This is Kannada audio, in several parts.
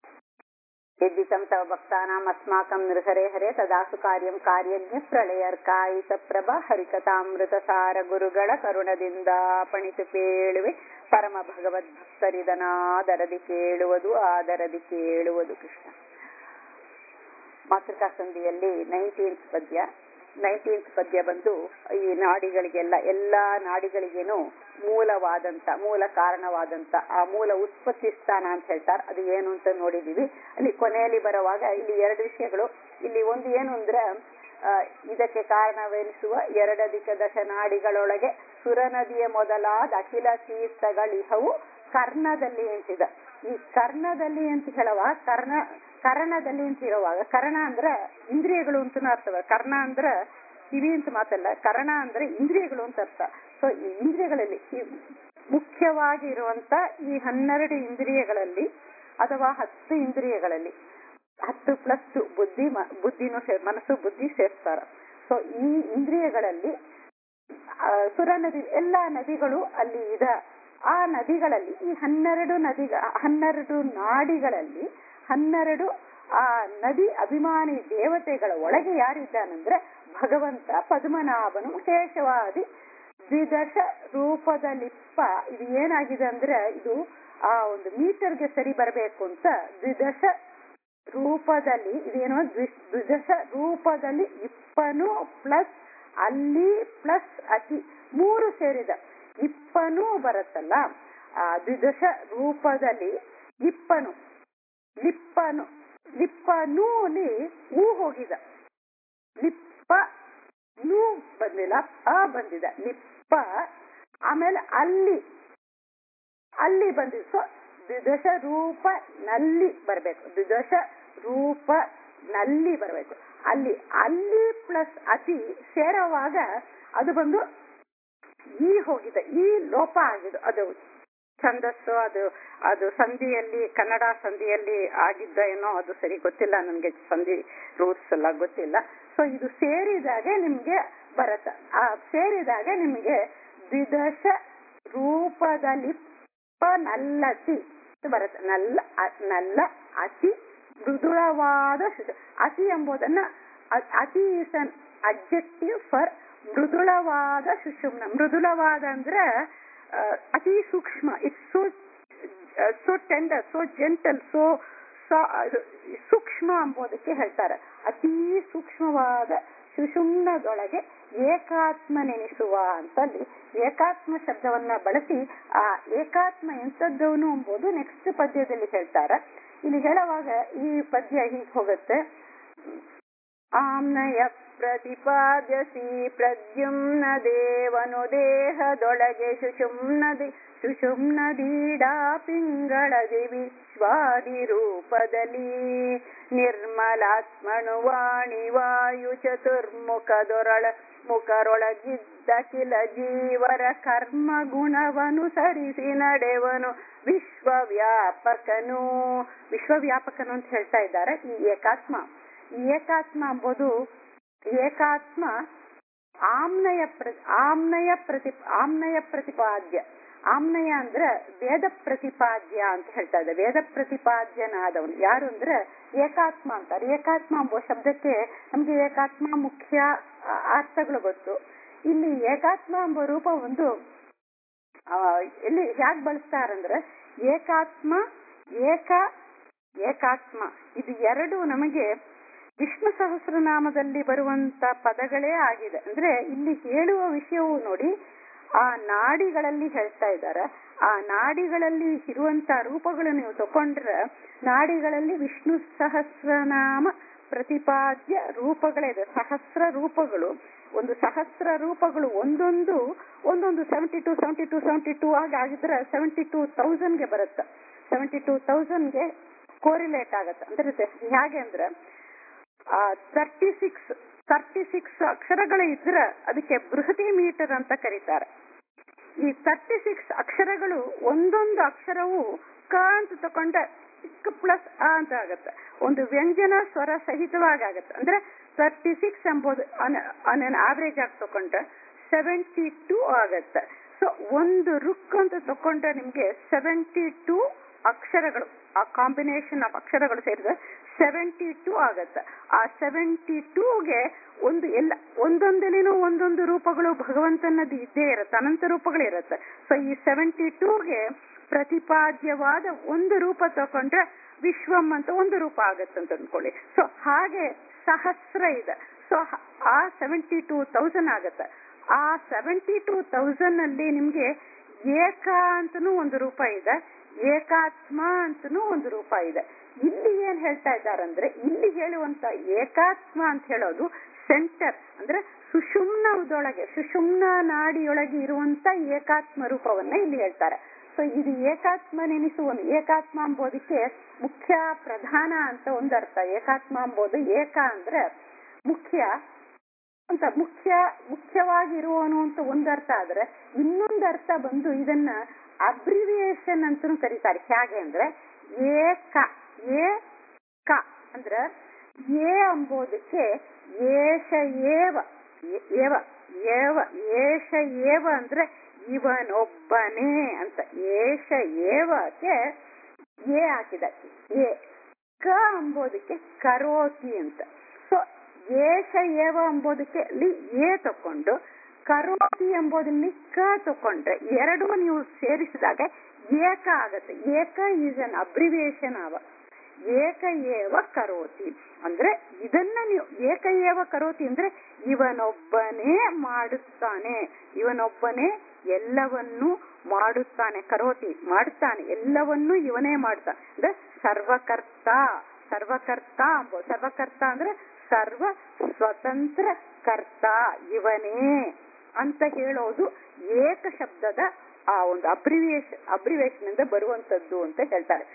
यद्दितं तव भक्तानाम् अस्माकं नृहरे हरे ತದಾಸು ಕಾರ್ಯಂ ಕಾರ್ಯಜ್ಞ ಪ್ರಳಯರ್ಕಾಯಿತ ಪ್ರಭ ಹರಿಕಥಾಮೃತಸಾರ ಗುರುಗಳ ಕರುಣದಿಂದ ಪಣಿತು ಕೇಳುವೆ ಪರಮ ಭಗವದ್ಭಕ್ತರಿದನಾದರದಿ ಕೇಳುವುದು ಆದರದಿ ಕೇಳುವುದು ಕೃಷ್ಣ ಮಾತೃಕಾ ಸಂಧಿಯಲ್ಲಿ ನೈನ್ಟೀನ್ತ್ ಪದ್ಯ ನೈನ್ಟೀನ್ತ್ ಪದ್ಯ ಬಂದು ಈ ನಾಡಿಗಳಿಗೆಲ್ಲ ಎಲ್ಲಾ ನಾಡಿಗಳಿಗೇನು ಮೂಲವಾದಂತ ಮೂಲ ಕಾರಣವಾದಂತ ಆ ಮೂಲ ಉತ್ಪತ್ತಿ ಸ್ಥಾನ ಅಂತ ಹೇಳ್ತಾರೆ ಅದು ಏನು ಅಂತ ನೋಡಿದೀವಿ ಅಲ್ಲಿ ಕೊನೆಯಲ್ಲಿ ಬರುವಾಗ ಇಲ್ಲಿ ಎರಡು ವಿಷಯಗಳು ಇಲ್ಲಿ ಒಂದು ಏನು ಅಂದ್ರೆ ಆ, ಇದಕ್ಕೆ ಕಾರಣವೆನಿಸುವ ಎರಡಧಿಕ ದಶ ನಾಡಿಗಳೊಳಗೆ ಸುರನದಿಯ ಮೊದಲಾದ ಅಖಿಲ ತೀರ್ಥಗಳಿಹವು ಕರ್ಣದಲ್ಲಿ ಅಂತಿದೆ ಈ ಕರ್ಣದಲ್ಲಿ ಅಂತ ಹೇಳುವ ಕರ್ಣ ಕರ್ಣದಲ್ಲಿ ಅಂತ ಹೇಳುವಾಗ ಕರ್ಣ ಅಂದ್ರ ಇಂದ್ರಿಯಗಳು ಅಂತ ಅರ್ಥವ ಕರ್ಣ ಅಂದ್ರ ಕಿವಿ ಅಂತ ಮಾತಲ್ಲ ಕರ್ಣ ಅಂದ್ರೆ ಇಂದ್ರಿಯಗಳು ಅಂತ ಅರ್ಥ ಸೊ ಈ ಇಂದ್ರಿಯಗಳಲ್ಲಿ ಈ ಮುಖ್ಯವಾಗಿ ಇರುವಂತ ಈ ಹನ್ನೆರಡು ಇಂದ್ರಿಯಗಳಲ್ಲಿ ಅಥವಾ ಹತ್ತು ಇಂದ್ರಿಯಗಳಲ್ಲಿ ಹತ್ತು ಪ್ಲಸ್ ಟು ಬುದ್ಧಿ ಮ- ಬುದ್ಧಿನೂ ಸೇ ಮನಸ್ಸು ಬುದ್ಧಿ ಸೇರ್ತಾರ ಸೊ ಈ ಇಂದ್ರಿಯಗಳಲ್ಲಿ ಆ, ಸುರ ನದಿ ಎಲ್ಲಾ ನದಿಗಳು ಅಲ್ಲಿ ಇದೆ ಆ ನದಿಗಳಲ್ಲಿ ಈ ಹನ್ನೆರಡು ನದಿ ಹನ್ನೆರಡು ನಾಡಿಗಳಲ್ಲಿ ಹನ್ನೆರಡು ಆ ನದಿ ಅಭಿಮಾನಿ ದೇವತೆಗಳ ಒಳಗೆ ಯಾರಿದ್ದಾನಂದ್ರೆ ಭಗವಂತ ಪದ್ಮನಾಭನು ಶೇಷವಾದಿ ದ್ವಿದಶ ರೂಪದಲ್ಲಿಪ್ಪ ಇದು ಏನಾಗಿದೆ ಅಂದ್ರೆ ಇದು ಆ ಒಂದು ಮೀಟರ್ಗೆ ಸರಿ ಬರಬೇಕು ಅಂತ ದ್ವಿದಶ ರೂಪದಲ್ಲಿ ಇದೇನೋ ದ್ವಿ- ದ್ವಿದಶ ರೂಪದಲ್ಲಿ ಇಪ್ಪನು ಪ್ಲಸ್ ಅಲ್ಲಿ ಪ್ಲಸ್ ಅತಿ ಮೂರು ಸೇರಿದ ಇಪ್ಪನು ಬರುತ್ತಲ್ಲ ಆ ದ್ವಿದಶ ರೂಪದಲ್ಲಿ ಇಪ್ಪನು ಲಿಪ್ಪನು ಲಿಪ್ಪನೂಲಿ ಊ ಹೋಗಿದ ಲಿಪ್ಪ ನೂ ಬಂದಿಲ್ಲ ಅ ಬಂದಿದೆ ಲಿಪ್ಪ ಆಮೇಲೆ ಅಲ್ಲಿ ಅಲ್ಲಿ ಬಂದಿದೆ ಸೊ ದ್ವಿದಶ ರೂಪ ನಲ್ಲಿ ಬರಬೇಕು ದ್ವಿದಶ ರೂಪ ನಲ್ಲಿ ಬರಬೇಕು ಅಲ್ಲಿ ಅಲ್ಲಿ ಪ್ಲಸ್ ಅತಿ ಸೇರುವಾಗ ಅದು ಬಂದು ಈ ಹೋಗಿದೆ ಈ ಲೋಪ ಆಗಿದೆ ಅದು ಛಂದಸ್ಸು ಅದು ಅದು ಸಂಧಿಯಲ್ಲಿ ಕನ್ನಡ ಸಂಧಿಯಲ್ಲಿ ಆಗಿದ್ದ ಏನೋ ಅದು ಸರಿ ಗೊತ್ತಿಲ್ಲ ನನಗೆ ಸಂಧಿ ರೂಲ್ಸ್ ಎಲ್ಲ ಗೊತ್ತಿಲ್ಲ ಸೊ ಇದು ಸೇರಿದಾಗ ನಿಮ್ಗೆ ಬರತ್ತ ಆ ಸೇರಿದಾಗ ನಿಮಗೆ ದ್ವಿದಶ ರೂಪದಲ್ಲಿ ಪ ನಲ್ಲತಿ ಅಂತ ಬರುತ್ತೆ ನಲ್ಲ ಅ- ನಲ್ಲ ಅತಿ ಮೃದುಳವಾದ ಶುದ್ಧ ಅತಿ ಎಂಬುದನ್ನ ಅ- ಅತಿ ಇಸ್ ಅನ್ ಅಬ್ಜೆಕ್ಟಿವ್ ಫಾರ್ ಮೃದುಳವಾದ ಸುಷುಮ್ನ ಮೃದುಳವಾದ ಅಂದ್ರೆ ಆ, ಅತಿ ಸೂಕ್ಷ್ಮ it's so so tender so gentle so ಸೂಕ್ಷ್ಮ ಎಂಬುದಕ್ಕೆ ಹೇಳ್ತಾರೆ ಅತಿ ಸೂಕ್ಷ್ಮವಾದ ಸುಷುಮ್ನದೊಳಗೆ ಏಕಾತ್ಮ ನೆನೆಸುವ ಅಂತಲ್ಲಿ ಏಕಾತ್ಮ ಶಬ್ದವನ್ನ ಬಳಸಿ ಆ ಏಕಾತ್ಮ ಎಂಥದ್ದವನು ಎಂಬುದು ನೆಕ್ಸ್ಟ್ ಪದ್ಯದಲ್ಲಿ ಹೇಳ್ತಾರೆ ಇಲ್ಲಿ ಹೇಳುವಾಗ ಈ ಪದ್ಯ ಹೀಗೆ ಹೋಗುತ್ತೆ ಆಮ್ನಯ ಪ್ರತಿಪಾದ್ಯಸಿ ಪ್ರದ್ಯುಮ್ನ ದೇವನು ದೇಹದೊಳಗೆ ಶುಶುಮ್ನದಿ ಶುಶುಮ್ನದೀಡಾ ಪಿಂಗಳದಿ ವಿಶ್ವಾದಿ ರೂಪದಲ್ಲಿ ನಿರ್ಮಲಾತ್ಮನು ವಾಣಿ ವಾಯು ಚತುರ್ಮುಖದೊರಳ ಮುಖರೊಳಗಿದ್ದ ಕಿಲ ಜೀವರ ಕರ್ಮ ಗುಣವನು ಸರಿಸಿ ನಡೆವನು ವಿಶ್ವವ್ಯಾಪಕನು ವಿಶ್ವವ್ಯಾಪಕನು ಅಂತ ಹೇಳ್ತಾ ಇದ್ದಾರೆ ಈ ಏಕಾತ್ಮ ಈ ಏಕಾತ್ಮ ಎಂಬುದು ಏಕಾತ್ಮ ಆಮ್ನಯ ಪ್ರ- ಆಮ್ನಯ ಪ್ರತಿ ಆಮ್ನಯ ಪ್ರತಿಪಾದ್ಯ ಆಮ್ನಯ ಅಂದ್ರೆ ವೇದ ಪ್ರತಿಪಾದ್ಯ ಅಂತ ಹೇಳ್ತಾ ಇದೆ ವೇದ ಪ್ರತಿಪಾದ್ಯನಾದವನು ಯಾರು ಅಂದ್ರೆ ಏಕಾತ್ಮ ಅಂತಾರೆ ಏಕಾತ್ಮ ಎಂಬ ಶಬ್ದಕ್ಕೆ ನಮ್ಗೆ ಏಕಾತ್ಮ ಮುಖ್ಯ ಆ, ಅರ್ಥಗಳು ಗೊತ್ತು ಇಲ್ಲಿ ಏಕಾತ್ಮ ಎಂಬ ರೂಪ ಒಂದು ಆ, ಎಲ್ಲಿ ಹ್ಯಾಕ್ ಬಳಸ್ತಾರಂದ್ರೆ ಏಕಾತ್ಮ ಏಕ ಏಕಾತ್ಮ ಇದು ಎರಡು ನಮಗೆ ವಿಷ್ಣು ಸಹಸ್ರನಾಮದಲ್ಲಿ ಬರುವಂತ ಪದಗಳೇ ಆಗಿದೆ ಅಂದ್ರೆ ಇಲ್ಲಿ ಹೇಳುವ ವಿಷಯವು ನೋಡಿ ಆ ನಾಡಿಗಳಲ್ಲಿ ಹೇಳ್ತಾ ಇದ್ದಾರೆ ಆ ನಾಡಿಗಳಲ್ಲಿ ಇರುವಂತ ರೂಪಗಳು ನೀವು ತಕೊಂಡ್ರೆ ನಾಡಿಗಳಲ್ಲಿ ವಿಷ್ಣು ಸಹಸ್ರನಾಮ ಪ್ರತಿಪಾದ್ಯ ರೂಪಗಳಿದೆ ಸಹಸ್ರ ರೂಪಗಳು ಒಂದು ಸಹಸ್ರ ರೂಪಗಳು ಒಂದೊಂದು ಒಂದೊಂದು seventy two seventy two seventy two ಆಗಿ ಆಗಿದ್ರೆ ಸೆವೆಂಟಿ ಟೂ ತೌಸಂಡ್ಗೆ ಬರುತ್ತೆ ಸೆವೆಂಟಿ ಟೂ ತೌಸಂಡ್ಗೆ ಕೋರಿಲೇಟ್ ಆಗತ್ತೆ ಅಂದ್ರೆ ಇದು ಹೇಗೆ ಅಂದ್ರೆ ತರ್ಟಿ ಸಿಕ್ಸ್ ತರ್ಟಿ ಸಿಕ್ಸ್ ಅಕ್ಷರಗಳು ಇದ್ರೆ ಅದಕ್ಕೆ ಬೃಹತಿ ಮೀಟರ್ ಅಂತ ಕರೀತಾರೆ ಈ ತರ್ಟಿ ಸಿಕ್ಸ್ ಅಕ್ಷರಗಳು ಒಂದೊಂದು ಅಕ್ಷರವು ಕ ಅಂತ ತಕೊಂಡ್ರೆ ಕ ಪ್ಲಸ್ ಆ ಅಂತ ಆಗತ್ತೆ ಒಂದು ವ್ಯಂಜನ ಸ್ವರ ಸಹಿತವಾಗಿ ಆಗತ್ತೆ ಅಂದ್ರೆ ತರ್ಟಿ ಸಿಕ್ಸ್ ಎಂಬುದು ಆನ್ ಆವರೇಜ್ ಆಗಿ ತಕೊಂಡ್ರೆ ಸೆವೆಂಟಿ ಟೂ ಆಗತ್ತೆ ಸೊ ಒಂದು ರುಕ್ ಅಂತ ತಕೊಂಡ್ರೆ ನಿಮ್ಗೆ ಸೆವೆಂಟಿ ಟೂ ಅಕ್ಷರಗಳು ಆ ಕಾಂಬಿನೇಷನ್ ಆಫ್ ಅಕ್ಷರಗಳು ಸೇರಿದ್ರೆ ಸೆವೆಂಟಿ ಟೂ ಆಗತ್ತೆ ಆ ಸೆವೆಂಟಿ ಟೂಗೆ ಒಂದು ಎಲ್ಲ ಒಂದೊಂದಲಿನೂ ಒಂದೊಂದು ರೂಪಗಳು ಭಗವಂತನದ್ದು ಇದ್ದೇ ಇರುತ್ತೆ ಅನಂತ ರೂಪಗಳು ಇರುತ್ತೆ ಸೊ ಈ ಸೆವೆಂಟಿ ಟೂಗೆ ಪ್ರತಿಪಾದ್ಯವಾದ ಒಂದು ರೂಪ ತಕೊಂಡ್ರೆ ವಿಶ್ವಂ ಅಂತ ಒಂದು ರೂಪ ಆಗತ್ತೆ ಅಂತ ಅನ್ಕೊಳ್ಳಿ ಸೊ ಹಾಗೆ ಸಹಸ್ರ ಇದೆ ಸೊ ಆ ಸೆವೆಂಟಿ ಟೂ ತೌಸಂಡ್ ಆಗತ್ತೆ ಆ ಸೆವೆಂಟಿ ಟೂ ತೌಸಂಡ್ ಅಲ್ಲಿ ನಿಮ್ಗೆ ಏಕ ಅಂತನೂ ಒಂದು ರೂಪ ಇದೆ ಏಕಾತ್ಮ ಅಂತನೂ ಒಂದು ರೂಪ ಇದೆ ಇಲ್ಲಿ ಏನ್ ಹೇಳ್ತಾ ಇದ್ದಾರಂದ್ರೆ ಇಲ್ಲಿ ಹೇಳುವಂತ ಏಕಾತ್ಮ ಅಂತ ಹೇಳೋದು ಸೆಂಟರ್ ಅಂದ್ರೆ ಸುಷುಮ್ನದೊಳಗೆ ಸುಷುಮ್ನ ನಾಡಿಯೊಳಗೆ ಇರುವಂತ ಏಕಾತ್ಮ ರೂಪವನ್ನ ಇಲ್ಲಿ ಹೇಳ್ತಾರೆ ಸೊ ಇದು ಏಕಾತ್ಮ ನೆನೆಸುವನು ಏಕಾತ್ಮ ಅಂಬೋದಕ್ಕೆ ಮುಖ್ಯ ಪ್ರಧಾನ ಅಂತ ಒಂದರ್ಥ ಏಕಾತ್ಮ ಅಂಬೋದು ಏಕ ಅಂದ್ರೆ ಮುಖ್ಯ ಅಂತ ಮುಖ್ಯ ಮುಖ್ಯವಾಗಿರುವನು ಅಂತ ಒಂದರ್ಥ ಆದ್ರೆ ಇನ್ನೊಂದು ಅರ್ಥ ಬಂದು ಇದನ್ನ ಅಬ್ರಿವಿಯೇಷನ್ ಅಂತನೂ ಕರೀತಾರೆ ಹೇಗೆ ಅಂದ್ರೆ ಏಕ ಏ ಕ ಅಂದ್ರ ಏ ಅಂಬೋದಕ್ಕೆ ಏಷ ಏವ ಏವ ಏವ ಏಷ ಏವ ಅಂದ್ರೆ ಇವನೊಬ್ಬನೇ ಅಂತ ಏಷ ಏವಕ್ಕೆ ಏ ಹಾಕಿದ ಏ ಕ ಅಂಬೋದಕ್ಕೆ ಕರೋತಿ ಅಂತ ಸೊ ಏಷ ಏವ ಅಂಬೋದಕ್ಕೆ ಅಲ್ಲಿ ಏ ತಕೊಂಡು ಕರೋತಿ ಎಂಬುದರಲ್ಲಿ ಕ ತಕೊಂಡ್ರೆ ಎರಡು ನೀವು ಸೇರಿಸಿದಾಗ ಏಕ ಆಗತ್ತೆ ಏಕ ಈಸ್ ಅನ್ ಅಬ್ರಿವಿಯೇಷನ್ ಆವ ಏಕ ಏವ ಕರೋತಿ ಅಂದ್ರೆ ಇದನ್ನ ನೀವು ಏಕ ಏವ ಕರೋತಿ ಅಂದ್ರೆ ಇವನೊಬ್ಬನೇ ಮಾಡುತ್ತಾನೆ ಇವನೊಬ್ಬನೇ ಎಲ್ಲವನ್ನೂ ಮಾಡುತ್ತಾನೆ ಕರೋತಿ ಮಾಡುತ್ತಾನೆ ಎಲ್ಲವನ್ನೂ ಇವನೇ ಮಾಡ್ತಾನೆ ಅಂದ್ರೆ ಸರ್ವಕರ್ತ ಸರ್ವಕರ್ತ ಅಂಬೋ ಸರ್ವಕರ್ತ ಅಂದ್ರೆ ಸರ್ವ ಸ್ವತಂತ್ರ ಕರ್ತ ಇವನೇ ಅಂತ ಹೇಳೋದು ಏಕ ಶಬ್ದದ ಆ ಒಂದು ಅಬ್ರಿವಿಯೇಷನ್ ಅಬ್ರಿವೇಷನ್ ಇಂದ ಬರುವಂತದ್ದು ಅಂತ ಹೇಳ್ತಾರೆ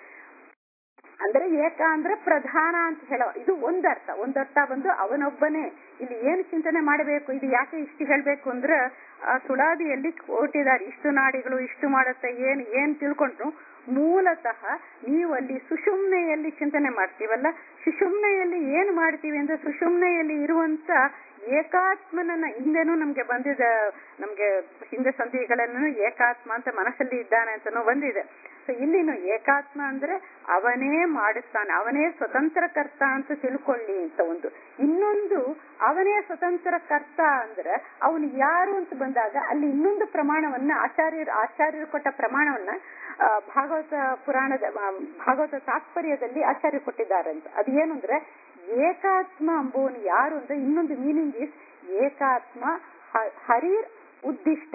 ಅಂದ್ರೆ ಏಕ ಅಂದ್ರೆ ಪ್ರಧಾನ ಅಂತ ಹೇಳೋ ಇದು ಒಂದರ್ಥ ಒಂದರ್ಥ ಬಂದು ಅವನೊಬ್ಬನೇ ಇಲ್ಲಿ ಏನು ಚಿಂತನೆ ಮಾಡಬೇಕು ಇದು ಯಾಕೆ ಇಷ್ಟು ಹೇಳ್ಬೇಕು ಅಂದ್ರೆ ಆ ಸುಳಾದಿಯಲ್ಲಿ ಕೊಟ್ಟಿದ್ದಾರೆ ಇಷ್ಟು ನಾಡಿಗಳು ಇಷ್ಟು ಮಾಡುತ್ತೆ ಏನ್ ಏನ್ ತಿಳ್ಕೊಂಡ್ರು ಮೂಲತಃ ನೀವು ಅಲ್ಲಿ ಸುಷುಮ್ನೆಯಲ್ಲಿ ಚಿಂತನೆ ಮಾಡ್ತೀವಲ್ಲ ಸುಷುಮ್ನೆಯಲ್ಲಿ ಏನ್ ಮಾಡ್ತೀವಿ ಅಂದ್ರೆ ಸುಷುಮ್ನೆಯಲ್ಲಿ ಇರುವಂತ ಏಕಾತ್ಮನನ್ನ ಹಿಂದೆನೂ ನಮ್ಗೆ ಬಂದಿದೆ ನಮ್ಗೆ ಹಿಂದೆ ಸಂಧಿಗಳಲ್ಲೂ ಏಕಾತ್ಮ ಅಂತ ಮನಸ್ಸಲ್ಲಿ ಇದ್ದಾನೆ ಅಂತಾನು ಬಂದಿದೆ ಸೊ ಇಲ್ಲಿನು ಏಕಾತ್ಮ ಅಂದ್ರೆ ಅವನೇ ಮಾಡುತ್ತಾನೆ ಅವನೇ ಸ್ವತಂತ್ರ ಕರ್ತ ಅಂತ ತಿಳ್ಕೊಳ್ಳಿ ಅಂತ ಒಂದು ಇನ್ನೊಂದು ಅವನೇ ಸ್ವತಂತ್ರ ಕರ್ತ ಅಂದ್ರೆ ಅವನು ಯಾರು ಅಂತ ಬಂದಾಗ ಅಲ್ಲಿ ಇನ್ನೊಂದು ಪ್ರಮಾಣವನ್ನ ಆಚಾರ್ಯರು ಆಚಾರ್ಯರು ಕೊಟ್ಟ ಪ್ರಮಾಣವನ್ನ ಭಾಗವತ ಪುರಾಣದ ಭಾಗವತ ತಾತ್ಪರ್ಯದಲ್ಲಿ ಆಚಾರ್ಯ ಕೊಟ್ಟಿದ್ದಾರೆ ಅಂತ ಅದು ಏನು ಅಂದ್ರೆ ಏಕಾತ್ಮ ಅಂಬುವನು ಯಾರು ಅಂದ್ರೆ ಇನ್ನೊಂದು ಮೀನಿಂಗ್ ಇಸ್ ಏಕಾತ್ಮ ಹರಿರ್ ಉದ್ದಿಷ್ಟ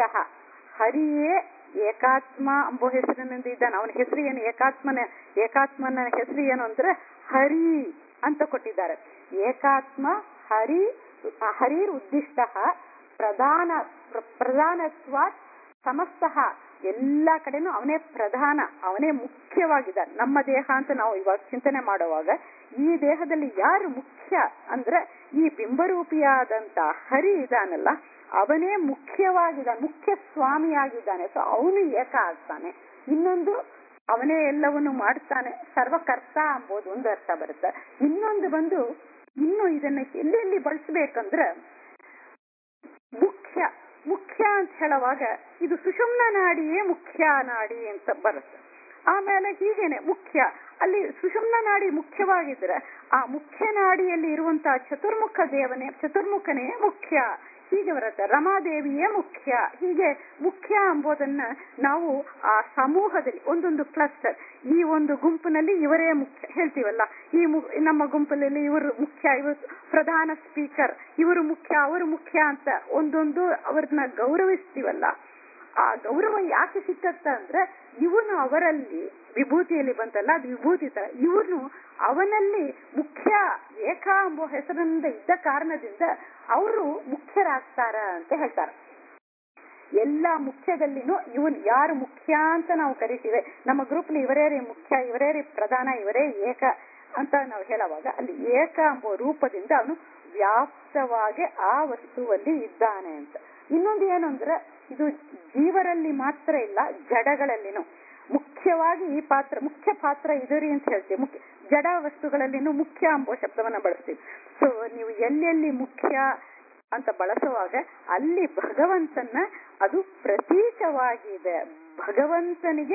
ಹರಿಯೇ ಏಕಾತ್ಮ ಅಂಬೋ ಹೆಸರಿನಿಂದ ಇದ್ದಾನೆ ಅವನ ಹೆಸರು ಏನು ಏಕಾತ್ಮನ ಏಕಾತ್ಮನ ಹೆಸರು ಏನು ಅಂದ್ರೆ ಹರಿ ಅಂತ ಕೊಟ್ಟಿದ್ದಾರೆ ಏಕಾತ್ಮ ಹರಿ ಹರಿರ್ ಉದ್ದಿಷ್ಟ ಪ್ರಧಾನ ಪ್ರಧಾನತ್ವ ಸಮಸ್ತ ಎಲ್ಲಾ ಕಡೆನೂ ಅವನೇ ಪ್ರಧಾನ ಅವನೇ ಮುಖ್ಯವಾಗಿದ್ದಾನೆ ನಮ್ಮ ದೇಹ ಅಂತ ನಾವು ಇವಾಗ ಚಿಂತನೆ ಮಾಡುವಾಗ ಈ ದೇಹದಲ್ಲಿ ಯಾರು ಮುಖ್ಯ ಅಂದ್ರೆ ಈ ಬಿಂಬರೂಪಿಯಾದಂತ ಹರಿ ಇದಾನಲ್ಲ ಅವನೇ ಮುಖ್ಯವಾಗಿದ್ದಾನೆ ಮುಖ್ಯ ಸ್ವಾಮಿಯಾಗಿದ್ದಾನೆ ಸೊ ಅವನು ಏಕ ಆಗ್ತಾನೆ ಇನ್ನೊಂದು ಅವನೇ ಎಲ್ಲವನ್ನು ಮಾಡ್ತಾನೆ ಸರ್ವಕರ್ತ ಅಂಬೋದು ಒಂದು ಅರ್ಥ ಬರುತ್ತೆ ಇನ್ನೊಂದು ಬಂದು ಇನ್ನು ಇದನ್ನ ಎಲ್ಲೆಲ್ಲಿ ಬಳಸ್ಬೇಕಂದ್ರೆ ಮುಖ್ಯ ಮುಖ್ಯ ಅಂತ ಹೇಳುವಾಗ ಇದು ಸುಷುಮ್ನ ನಾಡಿಯೇ ಮುಖ್ಯ ನಾಡಿ ಅಂತ ಬರುತ್ತೆ ಆಮೇಲೆ ಹೀಗೇನೆ ಮುಖ್ಯ ಅಲ್ಲಿ ಸುಷುಮ್ನ ನಾಡಿ ಮುಖ್ಯವಾಗಿದ್ರೆ ಆ ಮುಖ್ಯ ನಾಡಿಯಲ್ಲಿ ಇರುವಂತಹ ಚತುರ್ಮುಖ ದೇವನೇ ಚತುರ್ಮುಖನೇ ಮುಖ್ಯ ಹೀಗೆ ಬರುತ್ತೆ ರಮಾದೇವಿಯೇ ಮುಖ್ಯ ಹೀಗೆ ಮುಖ್ಯ ಎಂಬುದನ್ನ ನಾವು ಆ ಸಮೂಹದಲ್ಲಿ ಒಂದೊಂದು ಕ್ಲಸ್ಟರ್ ಈ ಒಂದು ಗುಂಪಿನಲ್ಲಿ ಇವರೇ ಮುಖ್ಯ ಹೇಳ್ತೀವಲ್ಲ ಈ ನಮ್ಮ ಗುಂಪಿನಲ್ಲಿ ಇವರು ಮುಖ್ಯ ಇವರು ಪ್ರಧಾನ ಸ್ಪೀಕರ್ ಇವರು ಮುಖ್ಯ ಅವರು ಮುಖ್ಯ ಅಂತ ಒಂದೊಂದು ಅವ್ರನ್ನ ಗೌರವಿಸ್ತೀವಲ್ಲ ಆ ಗೌರವ ಯಾಕೆ ಸಿಕ್ಕತ್ತ ಅಂದ್ರೆ ಇವನು ಅವರಲ್ಲಿ ವಿಭೂತಿಯಲ್ಲಿ ಬಂತಲ್ಲ ಅದು ವಿಭೂತಿ ತರ ಇವನು ಅವನಲ್ಲಿ ಮುಖ್ಯ ಏಕ ಎಂಬ ಹೆಸರಿನಿಂದ ಇದ್ದ ಕಾರಣದಿಂದ ಅವರು ಮುಖ್ಯರಾಗ್ತಾರ ಅಂತ ಹೇಳ್ತಾರೆ ಎಲ್ಲ ಮುಖ್ಯದಲ್ಲಿನೂ ಇವನ್ ಯಾರು ಮುಖ್ಯ ಅಂತ ನಾವು ಕರಿತೀವಿ ನಮ್ಮ ಗ್ರೂಪ್ ಇವರೇ ರೀ ಮುಖ್ಯ ಇವರೇ ರೀ ಪ್ರಧಾನ ಇವರೇ ಏಕ ಅಂತ ನಾವು ಹೇಳುವಾಗ ಅಲ್ಲಿ ಏಕ ಎಂಬ ರೂಪದಿಂದ ಅವನು ವ್ಯಾಪ್ತವಾಗಿ ಆ ವಸ್ತುವಲ್ಲಿ ಇದ್ದಾನೆ ಅಂತ ಇನ್ನೊಂದು ಏನು ಅಂದ್ರೆ ಇದು ಜೀವರಲ್ಲಿ ಮಾತ್ರ ಇಲ್ಲ ಜಡಗಳಲ್ಲಿನೂ ಮುಖ್ಯವಾಗಿ ಈ ಪಾತ್ರ ಮುಖ್ಯ ಪಾತ್ರ ಇದರಿ ಅಂತ ಹೇಳ್ತೀವಿ ಮುಖ್ಯ ಜಡ ವಸ್ತುಗಳಲ್ಲಿನೂ ಮುಖ್ಯ ಎಂಬ ಶಬ್ದವನ್ನ ಬಳಸ್ತೀವಿ ಸೊ ನೀವು ಎಲ್ಲೆಲ್ಲಿ ಮುಖ್ಯ ಅಂತ ಬಳಸುವಾಗ ಅಲ್ಲಿ ಭಗವಂತನ ಅದು ಪ್ರತೀಕವಾಗಿದೆ ಭಗವಂತನಿಗೆ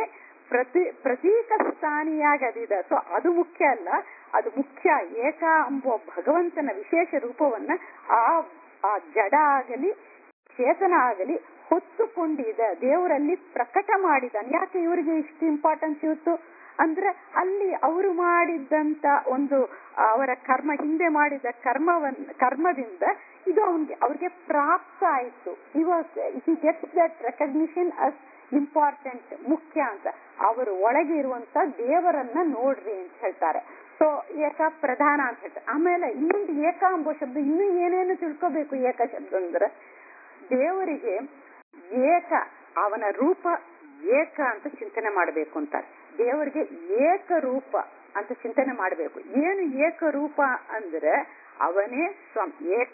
ಪ್ರತಿ ಪ್ರತೀಕ ಸ್ಥಾನಿಯಾಗಿ ಅದಿದೆ ಸೊ ಅದು ಮುಖ್ಯ ಅಲ್ಲ ಅದು ಮುಖ್ಯ ಏಕ ಎಂಬ ಭಗವಂತನ ವಿಶೇಷ ರೂಪವನ್ನ ಆ ಆ ಜಡ ಆಗಲಿ ಚೇತನ ಆಗಲಿ ಹೊತ್ತುಕೊಂಡಿದೆ ದೇವರಲ್ಲಿ ಪ್ರಕಟ ಮಾಡಿದಾನೆ ಯಾಕೆ ಇವರಿಗೆ ಇಷ್ಟು ಇಂಪಾರ್ಟೆನ್ಸ್ ಇವತ್ತು ಅಂದ್ರೆ ಅಲ್ಲಿ ಅವರು ಮಾಡಿದ್ದಂತ ಒಂದು ಅವರ ಕರ್ಮ ಹಿಂದೆ ಮಾಡಿದ ಕರ್ಮವನ್ ಕರ್ಮದಿಂದ ಇದು ಅವನ್ಗೆ ಅವ್ರಿಗೆ ಪ್ರಾಪ್ತ ಆಯ್ತು ಇವಾಗ he gets that recognition as important ಮುಖ್ಯ ಅಂತ ಅವರು ಒಳಗೆ ಇರುವಂತ ದೇವರನ್ನ ನೋಡ್ರಿ ಅಂತ ಹೇಳ್ತಾರೆ ಸೊ ಏಕ ಪ್ರಧಾನ ಅಂತ ಹೇಳ್ತಾರೆ ಆಮೇಲೆ ಇನ್ನೊಂದು ಏಕ ಎಂಬ ಶಬ್ದ ಇನ್ನು ಏನೇನು ತಿಳ್ಕೋಬೇಕು ಏಕ ಶಬ್ದ ಅಂದ್ರೆ ದೇವರಿಗೆ ಏಕ ಅವನ ರೂಪ ಏಕ ಅಂತ ಚಿಂತನೆ ಮಾಡಬೇಕು ಅಂತಾರೆ ದೇವರಿಗೆ ಏಕ ರೂಪ ಅಂತ ಚಿಂತನೆ ಮಾಡಬೇಕು ಏನು ಏಕ ರೂಪ ಅಂದ್ರೆ ಅವನೇ ಸ್ವಂ ಏಕ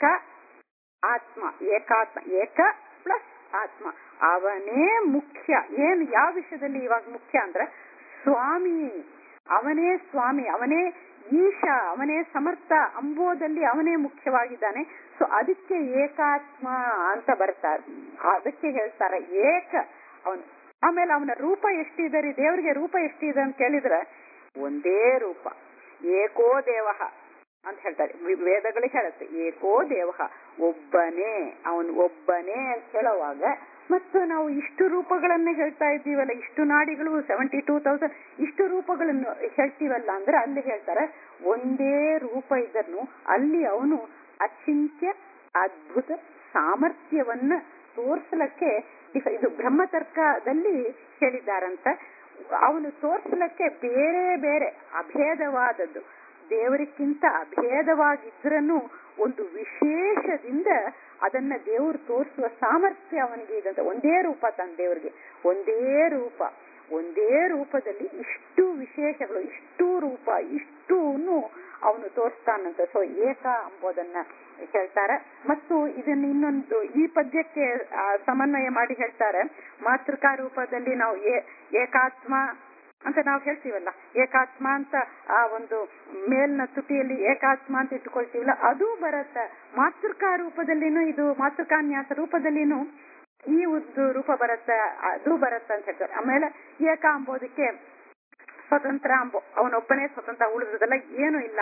ಆತ್ಮ ಏಕಾತ್ಮ ಏಕ ಪ್ಲಸ್ ಆತ್ಮ ಅವನೇ ಮುಖ್ಯ ಏನು ಯಾವ ವಿಷಯದಲ್ಲಿ ಇವಾಗ ಮುಖ್ಯ ಅಂದ್ರೆ ಸ್ವಾಮಿ ಅವನೇ ಸ್ವಾಮಿ ಅವನೇ ಈಶ ಅವನೇ ಸಮರ್ಥ ಅಂಬೋದಲ್ಲಿ ಅವನೇ ಮುಖ್ಯವಾಗಿದ್ದಾನೆ ಸೊ ಅದಕ್ಕೆ ಏಕಾತ್ಮ ಅಂತ ಬರ್ತಾರೆ ಅದಕ್ಕೆ ಹೇಳ್ತಾರೆ ಏಕ ಅವನು ಆಮೇಲೆ ಅವನ ರೂಪ ಎಷ್ಟಿದೆ ರೀ ದೇವರಿಗೆ ರೂಪ ಎಷ್ಟಿದೆ ಅಂತ ಕೇಳಿದ್ರೆ ಒಂದೇ ರೂಪ ಏಕೋ ದೇವ ಅಂತ ಹೇಳ್ತಾರೆ ವೇದಗಳಿಗೆ ಹೇಳುತ್ತೆ ಏಕೋ ದೇವ ಒಬ್ಬನೇ ಅವನು ಒಬ್ಬನೇ ಅಂತ ಹೇಳುವಾಗ ಮತ್ತು ನಾವು ಇಷ್ಟು ರೂಪಗಳನ್ನ ಹೇಳ್ತಾ ಇದ್ದೀವಲ್ಲ ಇಷ್ಟು ನಾಡಿಗಳು ಸೆವೆಂಟಿ ಟೂ ತೌಸಂಡ್ ಇಷ್ಟು ರೂಪಗಳನ್ನು ಹೇಳ್ತೀವಲ್ಲ ಅಂದ್ರೆ ಅಲ್ಲಿ ಹೇಳ್ತಾರೆ ಒಂದೇ ರೂಪ ಇದ್ದನು ಅಲ್ಲಿ ಅವನು ಅಚಿಂತ್ಯ ಅದ್ಭುತ ಸಾಮರ್ಥ್ಯವನ್ನ ತೋರ್ಸಲಕ್ಕೆ ಇದು ಬ್ರಹ್ಮತರ್ಕದಲ್ಲಿ ಹೇಳಿದ್ದಾರಂತ ಅವನು ತೋರ್ಸಲಕ್ಕೆ ಬೇರೆ ಬೇರೆ ಅಭೇದವಾದದ್ದು ದೇವರಿಗಿಂತ ಅಭೇದವಾಗಿದ್ರನು ಒಂದು ವಿಶೇಷದಿಂದ ಅದನ್ನ ದೇವರು ತೋರಿಸುವ ಸಾಮರ್ಥ್ಯ ಅವನಿಗೆ ಇದೆ ಒಂದೇ ರೂಪ ತನ್ನ ದೇವರಿಗೆ ಒಂದೇ ರೂಪ ಒಂದೇ ರೂಪದಲ್ಲಿ ಇಷ್ಟು ವಿಶೇಷಗಳು ಇಷ್ಟು ರೂಪ ಇಷ್ಟು ಅವನು ತೋರಿಸ್ತಾನಂತ ಸೊ ಏಕ ಎಂಬುದನ್ನ ಹೇಳ್ತಾರೆ ಮತ್ತು ಇದನ್ನ ಇನ್ನೊಂದು ಈ ಪದ್ಯಕ್ಕೆ ಸಮನ್ವಯ ಮಾಡಿ ಹೇಳ್ತಾರೆ ಮಾತೃಕಾ ರೂಪದಲ್ಲಿ ನಾವು ಏಕಾತ್ಮ ಅಂತ ನಾವು ಹೇಳ್ತೀವಲ್ಲ ಏಕಾತ್ಮ ಅಂತ ಆ ಒಂದು ಮೇಲ್ನ ತುಟಿಯಲ್ಲಿ ಏಕಾತ್ಮ ಅಂತ ಇಟ್ಕೊಳ್ತೀವಲ್ಲ ಅದು ಬರತ್ತ ಮಾತೃಕಾ ರೂಪದಲ್ಲಿನೂ ಇದು ಮಾತೃಕಾನ್ಯಾಸ ರೂಪದಲ್ಲಿನೂ ಈ ಒಂದು ರೂಪ ಬರತ್ತ ಅದು ಬರತ್ತ ಅಂತ ಹೇಳ್ತಾರೆ ಆಮೇಲೆ ಏಕ ಅಂಬೋದಕ್ಕೆ ಸ್ವತಂತ್ರ ಅಂಬೋ ಅವನೊಬ್ಬನೇ ಸ್ವತಂತ್ರ ಉಳಿದದೆಲ್ಲ ಏನು ಇಲ್ಲ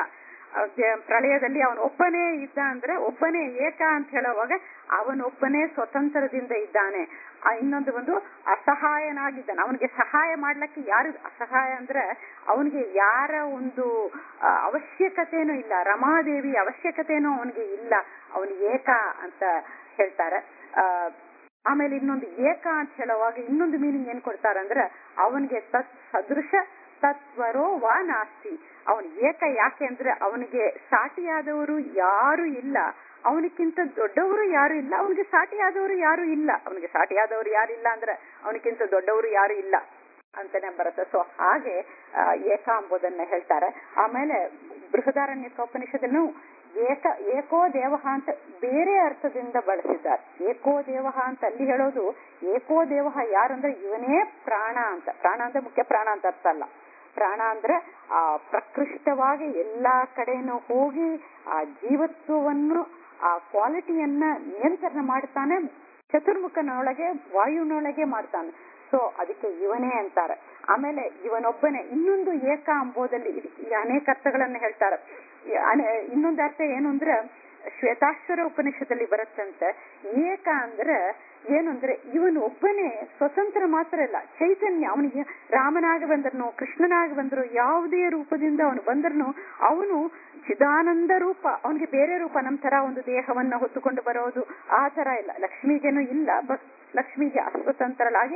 ಪ್ರಳಯದಲ್ಲಿ ಅವನೊಬ್ಬನೇ ಇದ್ದ ಅಂದ್ರೆ ಒಬ್ಬನೇ ಏಕ ಅಂತ ಹೇಳುವಾಗ ಅವನೊಬ್ಬನೇ ಸ್ವತಂತ್ರದಿಂದ ಇದ್ದಾನೆ ಇನ್ನೊಂದು ಒಂದು ಅಸಹಾಯನಾಗಿದ್ದಾನೆ ಅವನಿಗೆ ಸಹಾಯ ಮಾಡ್ಲಿಕ್ಕೆ ಯಾರು ಅಸಹಾಯ ಅಂದ್ರೆ ಅವನಿಗೆ ಯಾರ ಒಂದು ಅವಶ್ಯಕತೆನೂ ಇಲ್ಲ ರಮಾದೇವಿ ಅವಶ್ಯಕತೆನೂ ಅವನಿಗೆ ಇಲ್ಲ ಅವನು ಏಕ ಅಂತ ಹೇಳ್ತಾರೆ ಆ ಆಮೇಲೆ ಇನ್ನೊಂದು ಏಕ ಅಂತ ಹೇಳುವಾಗ ಇನ್ನೊಂದು ಮೀನಿಂಗ್ ಏನ್ ಕೊಡ್ತಾರಂದ್ರೆ ಅವನಿಗೆ ತತ್ ಸದೃಶ ತತ್ವರೋ ವಾ ನಾಸ್ತಿ ಅವನು ಏಕ ಯಾಕೆ ಅಂದ್ರೆ ಅವನಿಗೆ ಸಾಟಿಯಾದವರು ಯಾರು ಇಲ್ಲ ಅವನಿಗಿಂತ ದೊಡ್ಡವರು ಯಾರು ಇಲ್ಲ ಅವನಿಗೆ ಸಾಟಿಯಾದವರು ಯಾರು ಇಲ್ಲ ಅವನಿಗೆ ಸಾಟಿಯಾದವರು ಯಾರು ಇಲ್ಲ ಅಂದ್ರೆ ಅವನಿಗಿಂತ ದೊಡ್ಡವರು ಯಾರು ಇಲ್ಲ ಅಂತಾನೆ ಬರುತ್ತೆ ಸೊ ಹಾಗೆ ಏಕ ಎಂಬುದನ್ನ ಹೇಳ್ತಾರೆ ಆಮೇಲೆ ಬೃಹದಾರಣ್ಯ ಉಪನಿಷದನ್ನು ಏಕ ಏಕೋ ದೇವ ಅಂತ ಬೇರೆ ಅರ್ಥದಿಂದ ಬಳಸಿದ್ದಾರೆ ಏಕೋ ದೇವ ಅಂತ ಅಲ್ಲಿ ಹೇಳೋದು ಏಕೋ ದೇವ ಯಾರಂದ್ರೆ ಇವನೇ ಪ್ರಾಣ ಅಂತ ಪ್ರಾಣ ಅಂದ್ರೆ ಮುಖ್ಯ ಪ್ರಾಣ ಅಂತ ಅರ್ಥ ಅಲ್ಲ ಪ್ರಾಣ ಅಂದ್ರೆ ಆ ಪ್ರಕೃಷ್ಟವಾಗಿ ಎಲ್ಲಾ ಕಡೆನೂ ಹೋಗಿ ಆ ಜೀವತ್ವವನ್ನು ಆ ಕ್ವಾಲಿಟಿಯನ್ನ ನಿಯಂತ್ರಣ ಮಾಡ್ತಾನೆ ಚತುರ್ಮುಖನೊಳಗೆ ವಾಯುನೊಳಗೆ ಮಾಡ್ತಾನೆ ಸೊ ಅದಕ್ಕೆ ಇವನೇ ಅಂತಾರೆ ಆಮೇಲೆ ಇವನೊಬ್ಬನೇ ಇನ್ನೊಂದು ಏಕ ಅಂಬೋದಲ್ಲಿ ಅನೇಕ ಅರ್ಥಗಳನ್ನ ಹೇಳ್ತಾರೆ ಇನ್ನೊಂದು ಅರ್ಥ ಏನು ಅಂದ್ರೆ ಶ್ವೇತಾಶ್ವರ ಉಪನಿಷದಲ್ಲಿ ಬರುತ್ತಂತೆ ಏಕ ಅಂದ್ರೆ ಏನು ಅಂದ್ರೆ ಇವನು ಒಬ್ಬನೇ ಸ್ವತಂತ್ರ ಮಾತ್ರ ಇಲ್ಲ ಚೈತನ್ಯ ಅವನಿಗೆ ರಾಮನಾಗಿ ಬಂದ್ರನು ಕೃಷ್ಣನಾಗಿ ಬಂದ್ರು ಯಾವುದೇ ರೂಪದಿಂದ ಅವನು ಬಂದ್ರನು ಅವನು ಚಿದಾನಂದ ರೂಪ ಅವನಿಗೆ ಬೇರೆ ರೂಪ ನಮ್ ತರ ಒಂದು ದೇಹವನ್ನ ಹೊತ್ತುಕೊಂಡು ಬರೋದು ಆ ತರ ಇಲ್ಲ ಲಕ್ಷ್ಮಿಗೇನು ಇಲ್ಲ ಬಟ್ ಲಕ್ಷ್ಮಿಗೆ ಅಸ್ವತಂತ್ರಳಾಗಿ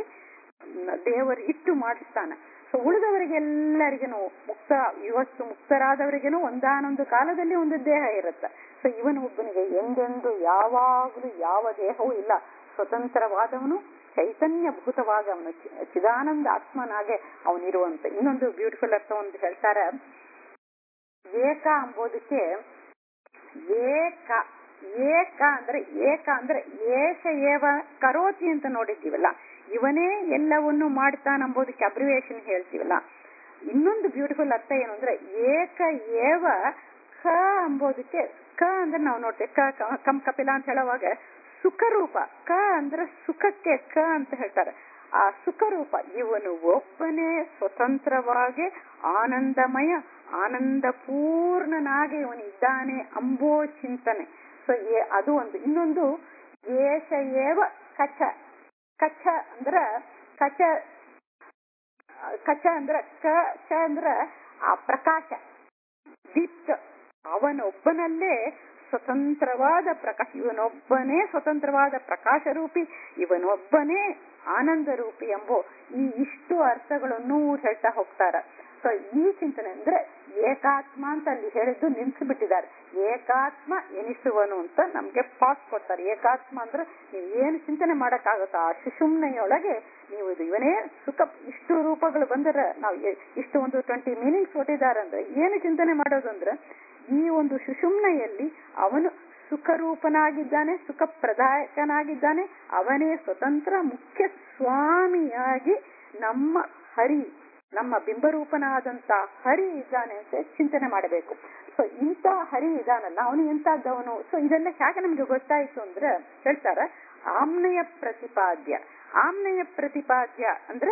ದೇವರು ಇಟ್ಟು ಮಾಡಿಸ್ತಾನೆ ಸೊ ಉಳಿದವರಿಗೆಲ್ಲರಿಗೇನು ಮುಕ್ತ ಇವತ್ತು ಮುಕ್ತರಾದವರಿಗೇನು ಒಂದಾನೊಂದು ಕಾಲದಲ್ಲಿ ಒಂದು ದೇಹ ಇರುತ್ತೆ ಸೊ ಇವನು ಒಬ್ಬನಿಗೆ ಎಂದೆಂದು ಯಾವಾಗಲೂ ಯಾವ ದೇಹವೂ ಇಲ್ಲ ಸ್ವತಂತ್ರವಾದವನು ಚೈತನ್ಯಭೂತವಾಗಿ ಅವನು ಚಿದಾನಂದ ಆತ್ಮನಾಗೆ ಅವನಿರುವಂತ ಇನ್ನೊಂದು ಬ್ಯೂಟಿಫುಲ್ ಅರ್ಥ ಒಂದು ಹೇಳ್ತಾರೆ ಏಕ ಅಂಬೋದಕ್ಕೆ ಏಕ ಏಕ ಅಂದ್ರೆ ಏಕ ಅಂದ್ರೆ ಏಷ ಏವ ಕರೋತಿ ಅಂತ ನೋಡಿದ್ದೀವಲ್ಲ ಇವನೇ ಎಲ್ಲವನ್ನು ಮಾಡ್ತಾನಂಬೋದಕ್ಕೆ ಅಬ್ರಿವೇಶನ್ ಹೇಳ್ತೀವಲ್ಲ ಇನ್ನೊಂದು ಬ್ಯೂಟಿಫುಲ್ ಅರ್ಥ ಏನು ಅಂದ್ರೆ ಏಕ ಏವ ಕ ಅಂಬೋದಕ್ಕೆ ಕ ಅಂದ್ರೆ ನಾವು ನೋಡ್ತೇವೆ ಕ ಕಂ ಕಪಿಲ ಅಂತ ಹೇಳುವಾಗ ಸುಖ ರೂಪ ಕ ಅಂದ್ರೆ ಸುಖಕ್ಕೆ ಕ ಅಂತ ಹೇಳ್ತಾರೆ ಆ ಸುಖರೂಪ ಇವನು ಒಬ್ಬನೇ ಸ್ವತಂತ್ರವಾಗಿ ಆನಂದಮಯ ಆನಂದ ಪೂರ್ಣನಾಗಿ ಇವನು ಇದ್ದಾನೆ ಅಂಬೋ ಚಿಂತನೆ ಸೊ ಅದು ಒಂದು ಇನ್ನೊಂದು ಏಷ ಏವ ಕಚ ಕಚ ಅಂದ್ರ ಕಚ ಕಚ ಅಂದ್ರ ಕ ಚ ಅಂದ್ರ ಆ ಪ್ರಕಾಶ ದೀಪ್ತ ಅವನೊಬ್ಬನಲ್ಲೇ ಸ್ವತಂತ್ರವಾದ ಪ್ರಕಾಶ ಇವನೊಬ್ಬನೇ ಸ್ವತಂತ್ರವಾದ ಪ್ರಕಾಶ ರೂಪಿ ಇವನೊಬ್ಬನೇ ಆನಂದ ರೂಪಿ ಎಂಬೋ ಈ ಇಷ್ಟು ಅರ್ಥಗಳನ್ನು ಹೇಳ್ತಾ ಹೋಗ್ತಾರ ಸೊ ಈ ಚಿಂತನೆ ಅಂದ್ರೆ ಏಕಾತ್ಮ ಅಂತ ಅಲ್ಲಿ ಹೇಳಿದ್ದು ನಿಲ್ಸಿ ಬಿಟ್ಟಿದ್ದಾರೆ ಏಕಾತ್ಮ ಎನಿಸುವನು ಅಂತ ನಮ್ಗೆ ಪಾಸ್ ಕೊಡ್ತಾರೆ ಏಕಾತ್ಮ ಅಂದ್ರೆ ನೀವು ಏನು ಚಿಂತನೆ ಮಾಡಕ್ಕಾಗುತ್ತೋ ಆ ಸುಷುಮ್ನೆಯೊಳಗೆ ನೀವು ಇದು ಇವನೇ ಸುಖ ಇಷ್ಟು ರೂಪಗಳು ಬಂದರೆ ನಾವು ಇಷ್ಟು ಒಂದು ಟ್ವೆಂಟಿ ಮೀನಿಂಗ್ಸ್ ಕೊಟ್ಟಿದ್ದಾರೆ ಅಂದ್ರೆ ಏನು ಚಿಂತನೆ ಮಾಡೋದು ಅಂದ್ರೆ ಈ ಒಂದು ಸುಷುಮ್ನೆಯಲ್ಲಿ ಅವನು ಸುಖರೂಪನಾಗಿದ್ದಾನೆ ಸುಖ ಪ್ರದಾಯಕನಾಗಿದ್ದಾನೆ ಅವನೇ ಸ್ವತಂತ್ರ ಮುಖ್ಯ ಸ್ವಾಮಿಯಾಗಿ ನಮ್ಮ ಹರಿ ನಮ್ಮ ಬಿಂಬರೂಪನಾದಂತ ಹರಿ ಇದ್ದಾನೆ ಅಂತ ಚಿಂತನೆ ಮಾಡಬೇಕು ಸೊ ಇಂಥ ಹರಿ ಇದಾನಲ್ಲ ಅವನು ಎಂತದ್ದವನು ಸೊ ಇದೆಲ್ಲ ಹೇಗೆ ನಮ್ಗೆ ಗೊತ್ತಾಯ್ತು ಅಂದ್ರೆ ಹೇಳ್ತಾರ ಆಮ್ನೆಯ ಪ್ರತಿಪಾದ್ಯ ಆಮ್ನೆಯ ಪ್ರತಿಪಾದ್ಯ ಅಂದ್ರೆ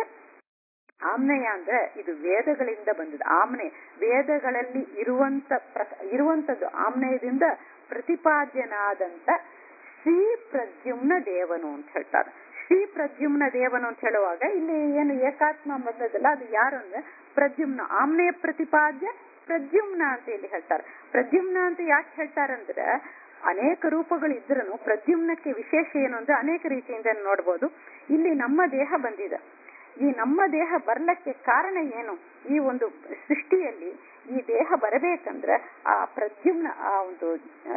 ಆಮ್ನೆಯ ಅಂದ್ರೆ ಇದು ವೇದಗಳಿಂದ ಬಂದಿದೆ ಆಮ್ನೆ ವೇದಗಳಲ್ಲಿ ಇರುವಂತ ಇರುವಂತದ್ದು ಆಮ್ನೆಯದಿಂದ ಪ್ರತಿಪಾದ್ಯನಾದಂತ ಶ್ರೀ ಪ್ರದ್ಯುಮ್ನ ದೇವನು ಅಂತ ಹೇಳ್ತಾರೆ ಶ್ರೀ ಪ್ರದ್ಯುಮ್ನ ದೇವನು ಅಂತ ಹೇಳುವಾಗ ಇಲ್ಲಿ ಏನು ಏಕಾತ್ಮ ಬಂದದಲ್ಲ ಅದು ಯಾರು ಅಂದ್ರೆ ಪ್ರದ್ಯುಮ್ನ ಆಮ್ನೆಯ ಪ್ರತಿಪಾದ್ಯ ಪ್ರದ್ಯುಮ್ನ ಅಂತ ಇಲ್ಲಿ ಹೇಳ್ತಾರೆ ಪ್ರದ್ಯುಮ್ನ ಅಂತ ಯಾಕೆ ಹೇಳ್ತಾರಂದ್ರೆ ಅನೇಕ ರೂಪಗಳು ಇದ್ರೂ ಪ್ರದ್ಯುಮ್ನಕ್ಕೆ ವಿಶೇಷ ಏನು ಅಂದ್ರೆ ಅನೇಕ ರೀತಿಯಿಂದ ನೋಡ್ಬೋದು ಇಲ್ಲಿ ನಮ್ಮ ದೇಹ ಬಂದಿದೆ ಈ ನಮ್ಮ ದೇಹ ಬರ್ಲಕ್ಕೆ ಕಾರಣ ಏನು ಈ ಒಂದು ಸೃಷ್ಟಿಯಲ್ಲಿ ಈ ದೇಹ ಬರಬೇಕಂದ್ರೆ ಆ ಪ್ರದ್ಯುಮ್ನ ಆ ಒಂದು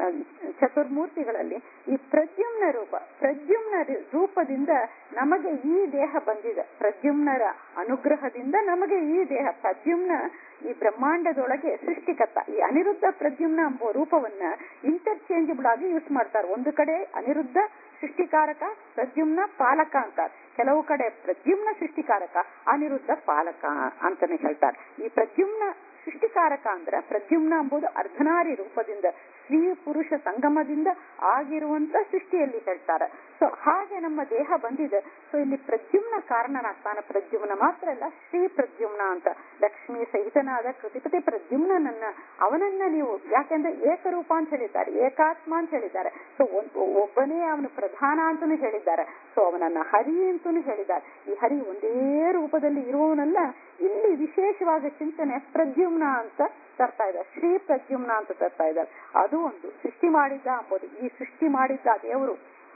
ಚತುರ್ಮೂರ್ತಿಗಳಲ್ಲಿ ಈ ಪ್ರದ್ಯುಮ್ನ ರೂಪ ಪ್ರದ್ಯುಮ್ನ ರೂಪದಿಂದ ನಮಗೆ ಈ ದೇಹ ಬಂದಿದೆ ಪ್ರದ್ಯುಮ್ನರ ಅನುಗ್ರಹದಿಂದ ನಮಗೆ ಈ ದೇಹ ಪ್ರದ್ಯುಮ್ನ ಈ ಬ್ರಹ್ಮಾಂಡದೊಳಗೆ ಸೃಷ್ಟಿಕರ್ತ ಈ ಅನಿರುದ್ಧ ಪ್ರದ್ಯುಮ್ನ ಎಂಬ ರೂಪವನ್ನ ಇಂಟರ್ಚೇಂಜಬಲ್ ಆಗಿ ಯೂಸ್ ಮಾಡ್ತಾರೆ ಒಂದು ಕಡೆ ಅನಿರುದ್ಧ ಸೃಷ್ಟಿಕಾರಕ ಪ್ರದ್ಯುಮ್ನ ಪಾಲಕ ಅಂತಾರೆ ಕೆಲವು ಕಡೆ ಪ್ರದ್ಯುಮ್ನ ಸೃಷ್ಟಿಕಾರಕ ಅನಿರುದ್ಧ ಪಾಲಕ ಅಂತಾನೆ ಹೇಳ್ತಾರೆ ಈ ಪ್ರದ್ಯುಮ್ನ ಸೃಷ್ಟಿಕಾರಕ ಅಂದ್ರೆ ಪ್ರದ್ಯುಮ್ನ ಎಂಬುದು ಅರ್ಧನಾರಿ ರೂಪದಿಂದ ಸ್ತ್ರೀ ಪುರುಷ ಸಂಗಮದಿಂದ ಆಗಿರುವಂತ ಸೃಷ್ಟಿಯಲ್ಲಿ ಹೇಳ್ತಾರೆ ಸೊ ಹಾಗೆ ನಮ್ಮ ದೇಹ ಬಂದಿದೆ ಸೊ ಇಲ್ಲಿ ಪ್ರದ್ಯುಮ್ನ ಕಾರಣನಾಗ್ತಾನೆ ಪ್ರದ್ಯುಮ್ನ ಮಾತ್ರ ಅಲ್ಲ ಶ್ರೀ ಪ್ರದ್ಯುಮ್ನ ಅಂತ ಲಕ್ಷ್ಮಿ ಸಹಿತನಾದ ಕೃತಿಪತಿ ಪ್ರದ್ಯುಮ್ನನ್ನ ಅವನನ್ನ ನೀವು ಯಾಕೆಂದ್ರೆ ಏಕರೂಪ ಅಂತ ಹೇಳಿದ್ದಾರೆ ಏಕಾತ್ಮ ಅಂತ ಹೇಳಿದ್ದಾರೆ ಸೊ ಒಬ್ಬನೇ ಅವನು ಪ್ರಧಾನ ಅಂತಾನು ಹೇಳಿದ್ದಾರೆ ಸೊ ಅವನನ್ನ ಹರಿ ಅಂತಾನು ಹೇಳಿದ್ದಾರೆ ಈ ಹರಿ ಒಂದೇ ರೂಪದಲ್ಲಿ ಇರುವವನಲ್ಲ ಇಲ್ಲಿ ವಿಶೇಷವಾದ ಚಿಂತನೆ ಪ್ರದ್ಯುಮ್ನ ಅಂತ ತರ್ತಾ ಇದ್ದಾರೆ ಶ್ರೀ ಪ್ರದ್ಯುಮ್ನ ಅಂತ ತರ್ತಾ ಇದ್ದಾರೆ ಅದು ಒಂದು ಸೃಷ್ಟಿ ಮಾಡಿದ್ದ ಅಂಬೋದು ಈ ಸೃಷ್ಟಿ ಮಾಡಿದ್ದ ದೇವರು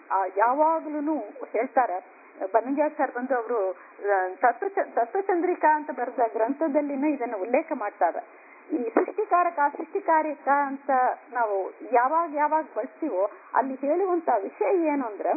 ಯಾವಾಗ್ಲೂ ಹೇಳ್ತಾರೆ ಬನ್ನಂಜಾರ್ ಸರ್ ಬಂದು ಅವರು ತತ್ವ ತತ್ವಚಂದ್ರಿಕಾ ಅಂತ ಬರೆದ ಗ್ರಂಥದಲ್ಲಿನೂ ಇದನ್ನು ಉಲ್ಲೇಖ ಮಾಡ್ತಾರೆ ಈ ಸೃಷ್ಟಿಕಾರಕ ಸೃಷ್ಟಿಕಾರಿಕ ಅಂತ ನಾವು ಯಾವಾಗ ಯಾವಾಗ ಬಳಸ್ತೀವೋ ಅಲ್ಲಿ ಹೇಳುವಂತ ವಿಷಯ ಏನು ಅಂದ್ರೆ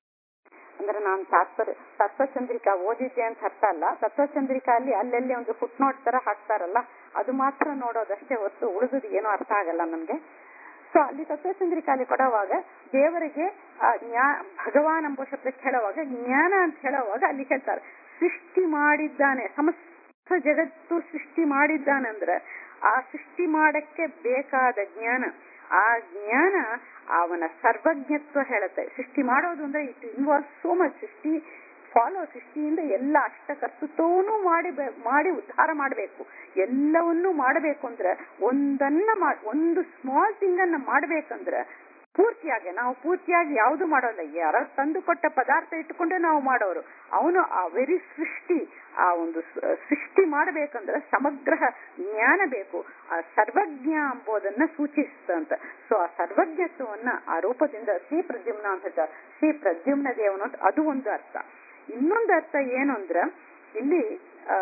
ಅಂದ್ರೆ ನಾನು ತಾತ್ಪರ್ಯ ತತ್ವಚಂದ್ರಿಕಾ ಓದಿದ್ದೆ ಅಂತ ಅರ್ಥ ಅಲ್ಲ ತತ್ವಚಂದ್ರಿಕಾ ಅಲ್ಲಿ ಅಲ್ಲೆಲ್ಲಿ ಒಂದು ಫುಟ್ ನೋಟ್ ತರ ಹಾಕ್ತಾರಲ್ಲ ಅದು ಮಾತ್ರ ನೋಡೋದಷ್ಟೇ ಹೊತ್ತು ಉಳಿದುದು ಏನೂ ಅರ್ಥ ಆಗಲ್ಲ ನಮ್ಗೆ ಸೊ ಅಲ್ಲಿ ತತ್ವಚಂದ್ರಿಕಾಲಿ ಕೊಡುವಾಗ ದೇವರಿಗೆ ಆ ಜ್ಞಾ ಭಗವಾನ್ ಎಂಬ ಶಬ್ದಕ್ಕೆ ಹೇಳುವಾಗ ಜ್ಞಾನ ಅಂತ ಹೇಳುವಾಗ ಅಲ್ಲಿ ಹೇಳ್ತಾರೆ ಸೃಷ್ಟಿ ಮಾಡಿದ್ದಾನೆ ಸಮಸ್ತ ಜಗತ್ತು ಸೃಷ್ಟಿ ಮಾಡಿದ್ದಾನಂದ್ರೆ ಆ ಸೃಷ್ಟಿ ಮಾಡಕ್ಕೆ ಬೇಕಾದ ಜ್ಞಾನ ಆ ಜ್ಞಾನ ಅವನ ಸರ್ವಜ್ಞತ್ವ ಹೇಳುತ್ತೆ ಸೃಷ್ಟಿ ಮಾಡೋದು ಅಂದ್ರೆ ಇಟ್ ಇನ್ವಾಲ್ವ್ ಸೋ ಮಚ್ ಸೃಷ್ಟಿ ಫಾಲೋ ಸೃಷ್ಟಿಯಿಂದ ಎಲ್ಲ ಅಷ್ಟ ಕರ್ತೃತ್ವವನ್ನು ಮಾಡಿ ಮಾಡಿ ಉದ್ಧಾರ ಮಾಡಬೇಕು ಎಲ್ಲವನ್ನೂ ಮಾಡಬೇಕು ಅಂದ್ರೆ ಒಂದನ್ನ ಒಂದು ಸ್ಮಾಲ್ ಥಿಂಗ್ ಅನ್ನ ಮಾಡ್ಬೇಕಂದ್ರೆ ಪೂರ್ತಿಯಾಗಿ ನಾವು ಪೂರ್ತಿಯಾಗಿ ಯಾವುದು ಮಾಡೋಲ್ಲ ಯಾರ ತಂದು ಕೊಟ್ಟ ಪದಾರ್ಥ ಇಟ್ಟುಕೊಂಡೆ ನಾವು ಮಾಡೋರು ಅವನು ಆ ವೆರಿ ಸೃಷ್ಟಿ ಆ ಒಂದು ಸೃಷ್ಟಿ ಮಾಡಬೇಕಂದ್ರೆ ಸಮಗ್ರ ಜ್ಞಾನ ಬೇಕು ಆ ಸರ್ವಜ್ಞ ಎಂಬುದನ್ನ ಸೂಚಿಸ್ತಂತ ಸೊ ಆ ಸರ್ವಜ್ಞತ್ವವನ್ನ ಆ ರೂಪದಿಂದ ಶ್ರೀ ಪ್ರದ್ಯುಮ್ನ ಅಂತ ಹೇಳ್ತಾರೆ ಶ್ರೀ ಪ್ರದ್ಯುಮ್ನ ದೇವನು ಅಂತ ಅದು ಒಂದು ಅರ್ಥ ಇನ್ನೊಂದು ಅರ್ಥ ಏನು ಅಂದ್ರ ಇಲ್ಲಿ ಆ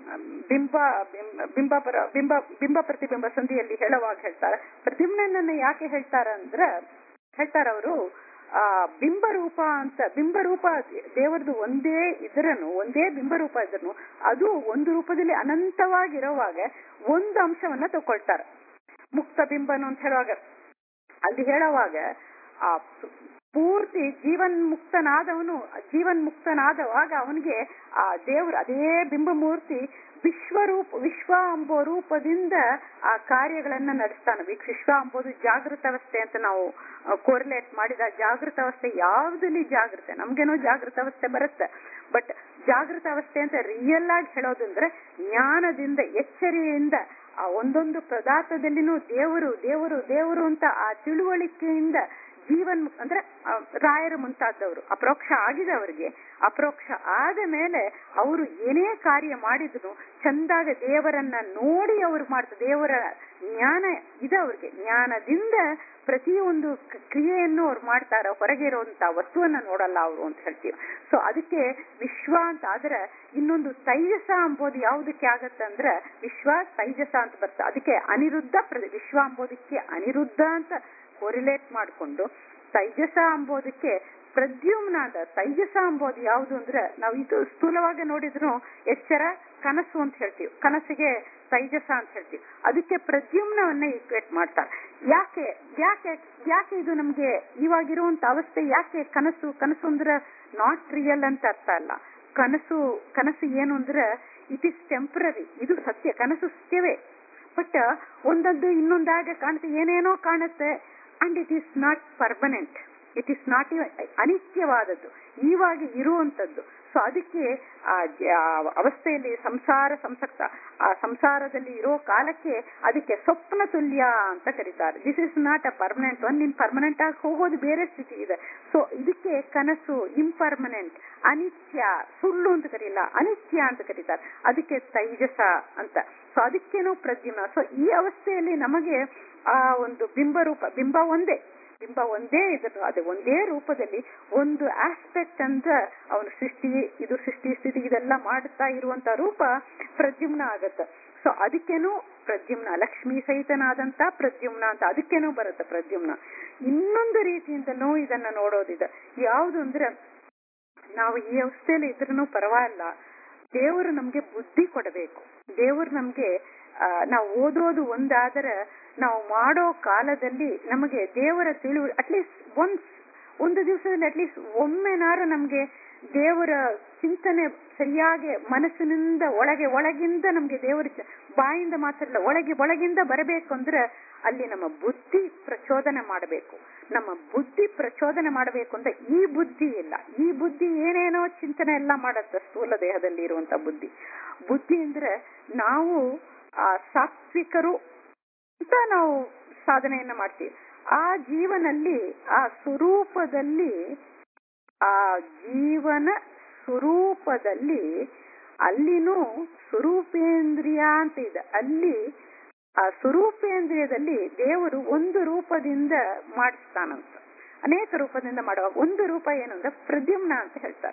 ಬಿಂಬ ಬಿಂಬ ಪರ ಬಿಂಬ ಬಿಂಬ ಪ್ರತಿಬಿಂಬ ಸಂಧಿಯಲ್ಲಿ ಹೇಳುವಾಗ ಹೇಳ್ತಾರೆ ಪ್ರದ್ಯುಮ್ನನ್ನ ಯಾಕೆ ಹೇಳ್ತಾರ ಅಂದ್ರ ಹೇಳ್ತಾರ ಅವರು ಆ ಬಿಂಬರೂಪ ಅಂತ ಬಿಂಬರೂಪ ದೇವರದು ಒಂದೇ ಇದ್ರನು ಒಂದೇ ಬಿಂಬರೂಪ ಇದ್ರನು ಅದು ಒಂದು ರೂಪದಲ್ಲಿ ಅನಂತವಾಗಿರುವಾಗ ಒಂದು ಅಂಶವನ್ನ ತಗೊಳ್ತಾರೆ ಮುಕ್ತ ಬಿಂಬನು ಅಂತ ಹೇಳುವಾಗ ಅಲ್ಲಿ ಹೇಳುವಾಗ ಆ ಪೂರ್ತಿ ಜೀವನ್ ಮುಕ್ತನಾದವನು ಜೀವನ್ ಮುಕ್ತನಾದವಾಗ ಅವನಿಗೆ ಆ ದೇವ್ರ ಅದೇ ಬಿಂಬಮೂರ್ತಿ ವಿಶ್ವರೂಪ ವಿಶ್ವ ಎಂಬೋ ರೂಪದಿಂದ ಆ ಕಾರ್ಯಗಳನ್ನ ನಡೆಸ್ತಾನೆ ವಿಶ್ವ ಎಂಬುದು ಜಾಗೃತ ಅವಸ್ಥೆ ಅಂತ ನಾವು ಕೋರಿಲೇಟ್ ಮಾಡಿದ ಜಾಗೃತ ಅವಸ್ಥೆ ಯಾವ್ದಲ್ಲಿ ಜಾಗೃತೆ ನಮ್ಗೇನೋ ಜಾಗೃತ ಅವಸ್ಥೆ ಬರುತ್ತೆ ಬಟ್ ಜಾಗೃತ ಅವಸ್ಥೆ ಅಂತ ರಿಯಲ್ ಆಗಿ ಹೇಳೋದಂದ್ರೆ ಜ್ಞಾನದಿಂದ ಎಚ್ಚರಿಯಿಂದ ಆ ಒಂದೊಂದು ಪದಾರ್ಥದಲ್ಲಿನೂ ದೇವರು ದೇವರು ದೇವರು ಅಂತ ಆ ತಿಳುವಳಿಕೆಯಿಂದ ಜೀವನ್ ಅಂದ್ರೆ ಆ, ರಾಯರು ಮುಂತಾದವರು ಅಪ್ರೋಕ್ಷ ಆಗಿದೆ ಅವರಿಗೆ ಅಪ್ರೋಕ್ಷ ಆದ ಮೇಲೆ ಅವರು ಏನೇ ಕಾರ್ಯ ಮಾಡಿದ್ರು ಚಂದಾಗ ದೇವರನ್ನ ನೋಡಿ ಅವ್ರು ಮಾಡ್ತಾರೆ ದೇವರ ಜ್ಞಾನ ಇದೆ ಅವ್ರಿಗೆ ಜ್ಞಾನದಿಂದ ಪ್ರತಿಯೊಂದು ಕ- ಕ್ರಿಯೆಯನ್ನು ಅವ್ರು ಮಾಡ್ತಾರ ಹೊರಗೆ ಇರುವಂತ ವಸ್ತುವನ್ನ ನೋಡಲ್ಲ ಅವರು ಅಂತ ಹೇಳ್ತೀವಿ ಸೊ ಅದಕ್ಕೆ ವಿಶ್ವ ಅಂತ ಆದ್ರೆ ಇನ್ನೊಂದು ತೈಜಸ ಅಂಬೋದು ಯಾವುದಕ್ಕೆ ಆಗತ್ತೆ ಅಂದ್ರೆ ವಿಶ್ವ ತೈಜಸ ಅಂತ ಬರ್ತದೆ ಅದಕ್ಕೆ ಅನಿರುದ್ಧ ಪ್ರ- ವಿಶ್ವ ಅಂಬೋದಕ್ಕೆ ಅನಿರುದ್ಧ ಅಂತ ಕೊರಿಲೇಟ್ ಮಾಡಿಕೊಂಡು ತೈಜಸ ಅಂಬೋದಕ್ಕೆ ಪ್ರದ್ಯುಮ್ನ ಅಂತ ತೈಜಸ ಅಂಬೋದು ಯಾವುದು ಅಂದ್ರೆ ನಾವು ಇದು ಸ್ಥೂಲವಾಗಿ ನೋಡಿದ್ರು ಎಚ್ಚರ ಕನಸು ಅಂತ ಹೇಳ್ತೀವಿ ಕನಸಿಗೆ ತೈಜಸ ಅಂತ ಹೇಳ್ತೀವಿ ಅದಕ್ಕೆ ಪ್ರದ್ಯುಮ್ನವನ್ನ ಈಕ್ವೇಟ್ ಮಾಡ್ತಾರೆ ಯಾಕೆ ಯಾಕೆ ಯಾಕೆ ಇದು ನಮ್ಗೆ ಇವಾಗಿರುವಂತ ಅವಸ್ಥೆ ಯಾಕೆ ಕನಸು ಕನಸು ಅಂದ್ರೆ ನಾಟ್ ರಿಯಲ್ ಅಂತ ಅರ್ಥ ಅಲ್ಲ ಕನಸು ಕನಸು ಏನು ಅಂದ್ರೆ ಇಟ್ ಇಸ್ ಟೆಂಪರರಿ ಇದು ಸತ್ಯ ಕನಸು ಸತ್ಯವೇ ಬಟ್ ಒಂದೊಂದು ಇನ್ನೊಂದಾಗ ಕಾಣುತ್ತೆ ಏನೇನೋ ಕಾಣುತ್ತೆ and it is not permanent it is not ಅನಿತ್ಯವಾದದ್ದು ಇವಾಗ ಇರುವಂತದ್ದು ಸೊ ಅದಕ್ಕೆ ಆ ಜ- ಆ ಅವಸ್ಥೆಯಲ್ಲಿ ಸಂಸಾರ ಸಂಸಕ್ತ ಆ ಸಂಸಾರದಲ್ಲಿ ಇರೋ ಕಾಲಕ್ಕೆ ಅದಕ್ಕೆ ಸ್ವಪ್ನ ತುಲ್ಯ ಅಂತ ಕರೀತಾರೆ this is not a permanent one impermanent ಆಗಿ ಹೋಗೋದು ಬೇರೆ ಸ್ಥಿತಿ ಇದೆ ಸೊ ಇದಕ್ಕೆ ಕನಸು ಇಂಪರ್ಮನೆಂಟ್ ಅನಿತ್ಯ ಸುಳ್ಳು ಅಂತ ಕರೀಲ್ಲ ಅನಿತ್ಯ ಅಂತ ಕರೀತಾರೆ ಅದಕ್ಕೆ ತೈಜಸ ಅಂತ ಸೊ ಅದಕ್ಕೇನೋ ಪ್ರದ್ಯುಮ್ನ ಸೊ ಈ ಅವಸ್ಥೆಯಲ್ಲಿ ನಮಗೆ ಆ ಒಂದು ಬಿಂಬ ರೂಪ ಬಿಂಬ ಒಂದೇ ಬಿಂಬ ಒಂದೇ ಇದ್ರು ಅದು ಒಂದೇ ರೂಪದಲ್ಲಿ ಒಂದು ಆಸ್ಪೆಕ್ಟ್ ಅಂತ ಅವನು ಸೃಷ್ಟಿ ಇದು ಸೃಷ್ಟಿ ಸ್ಥಿತಿ ಇದೆಲ್ಲ ಮಾಡುತ್ತಾ ಇರುವಂತ ರೂಪ ಪ್ರದ್ಯುಮ್ನ ಆಗತ್ತೆ ಸೊ ಅದಕ್ಕೇನು ಪ್ರದ್ಯುಮ್ನ ಲಕ್ಷ್ಮೀ ಸಹಿತನಾದಂತ ಪ್ರದ್ಯುಮ್ನ ಅಂತ ಅದಕ್ಕೇನೂ ಬರುತ್ತೆ ಪ್ರದ್ಯುಮ್ನ ಇನ್ನೊಂದು ರೀತಿಯಿಂದನೂ ಇದನ್ನ ನೋಡೋದಿದೆ ಯಾವುದು ಅಂದ್ರೆ ನಾವು ಈ ಅವಸ್ಥೆಯಲ್ಲಿ ಇದ್ರೂ ಪರವಾಗಿಲ್ಲ ದೇವರು ನಮ್ಗೆ ಬುದ್ಧಿ ಕೊಡಬೇಕು ದೇವರು ನಮ್ಗೆ ಆ, ನಾವು ಓದೋದು ಒಂದಾದರೆ ನಾವು ಮಾಡೋ ಕಾಲದಲ್ಲಿ ನಮಗೆ ದೇವರ ತಿಳಿವು ಅಟ್ಲೀಸ್ಟ್ ಒಂದ್ ಒಂದು ದಿವಸದಲ್ಲಿ ಅಟ್ಲೀಸ್ಟ್ ಒಮ್ಮೆನಾರು ನಮ್ಗೆ ದೇವರ ಚಿಂತನೆ ಸರಿಯಾಗಿ ಮನಸ್ಸಿನಿಂದ ಒಳಗೆ ಒಳಗಿಂದ ನಮ್ಗೆ ದೇವರ ಚ- ಬಾಯಿಂದ ಮಾತ್ರ ಅಲ್ಲ ಒಳಗೆ ಒಳಗಿಂದ ಬರಬೇಕು ಅಂದ್ರೆ ಅಲ್ಲಿ ನಮ್ಮ ಬುದ್ಧಿ ಪ್ರಚೋದನೆ ಮಾಡಬೇಕು ನಮ್ಮ ಬುದ್ಧಿ ಪ್ರಚೋದನೆ ಮಾಡಬೇಕು ಅಂತ ಈ ಬುದ್ಧಿ ಇಲ್ಲ ಈ ಬುದ್ಧಿ ಏನೇನೋ ಚಿಂತನೆ ಎಲ್ಲ ಮಾಡತ್ತೆ ಸ್ಥೂಲ ದೇಹದಲ್ಲಿ ಇರುವಂತ ಬುದ್ಧಿ ಬುದ್ಧಿ ಅಂದ್ರೆ ನಾವು ಆ ಸಾತ್ವಿಕರು ಅಂತ ನಾವು ಸಾಧನೆಯನ್ನ ಮಾಡ್ತೀವಿ ಆ ಜೀವನಲ್ಲಿ ಆ ಸ್ವರೂಪದಲ್ಲಿ ಆ ಜೀವನ ಸ್ವರೂಪದಲ್ಲಿ ಅಲ್ಲಿನೂ ಸ್ವರೂಪೇಂದ್ರಿಯ ಅಂತ ಇದೆ ಅಲ್ಲಿ ಆ ಸ್ವರೂಪೇಂದ್ರಿಯದಲ್ಲಿ ದೇವರು ಒಂದು ರೂಪದಿಂದ ಮಾಡಿಸ್ತಾನಂತ ಅನೇಕ ರೂಪದಿಂದ ಮಾಡುವಾಗ ಒಂದು ರೂಪ ಏನು ಅಂದ್ರೆ ಪ್ರದ್ಯುಮ್ನ ಅಂತ ಹೇಳ್ತಾರೆ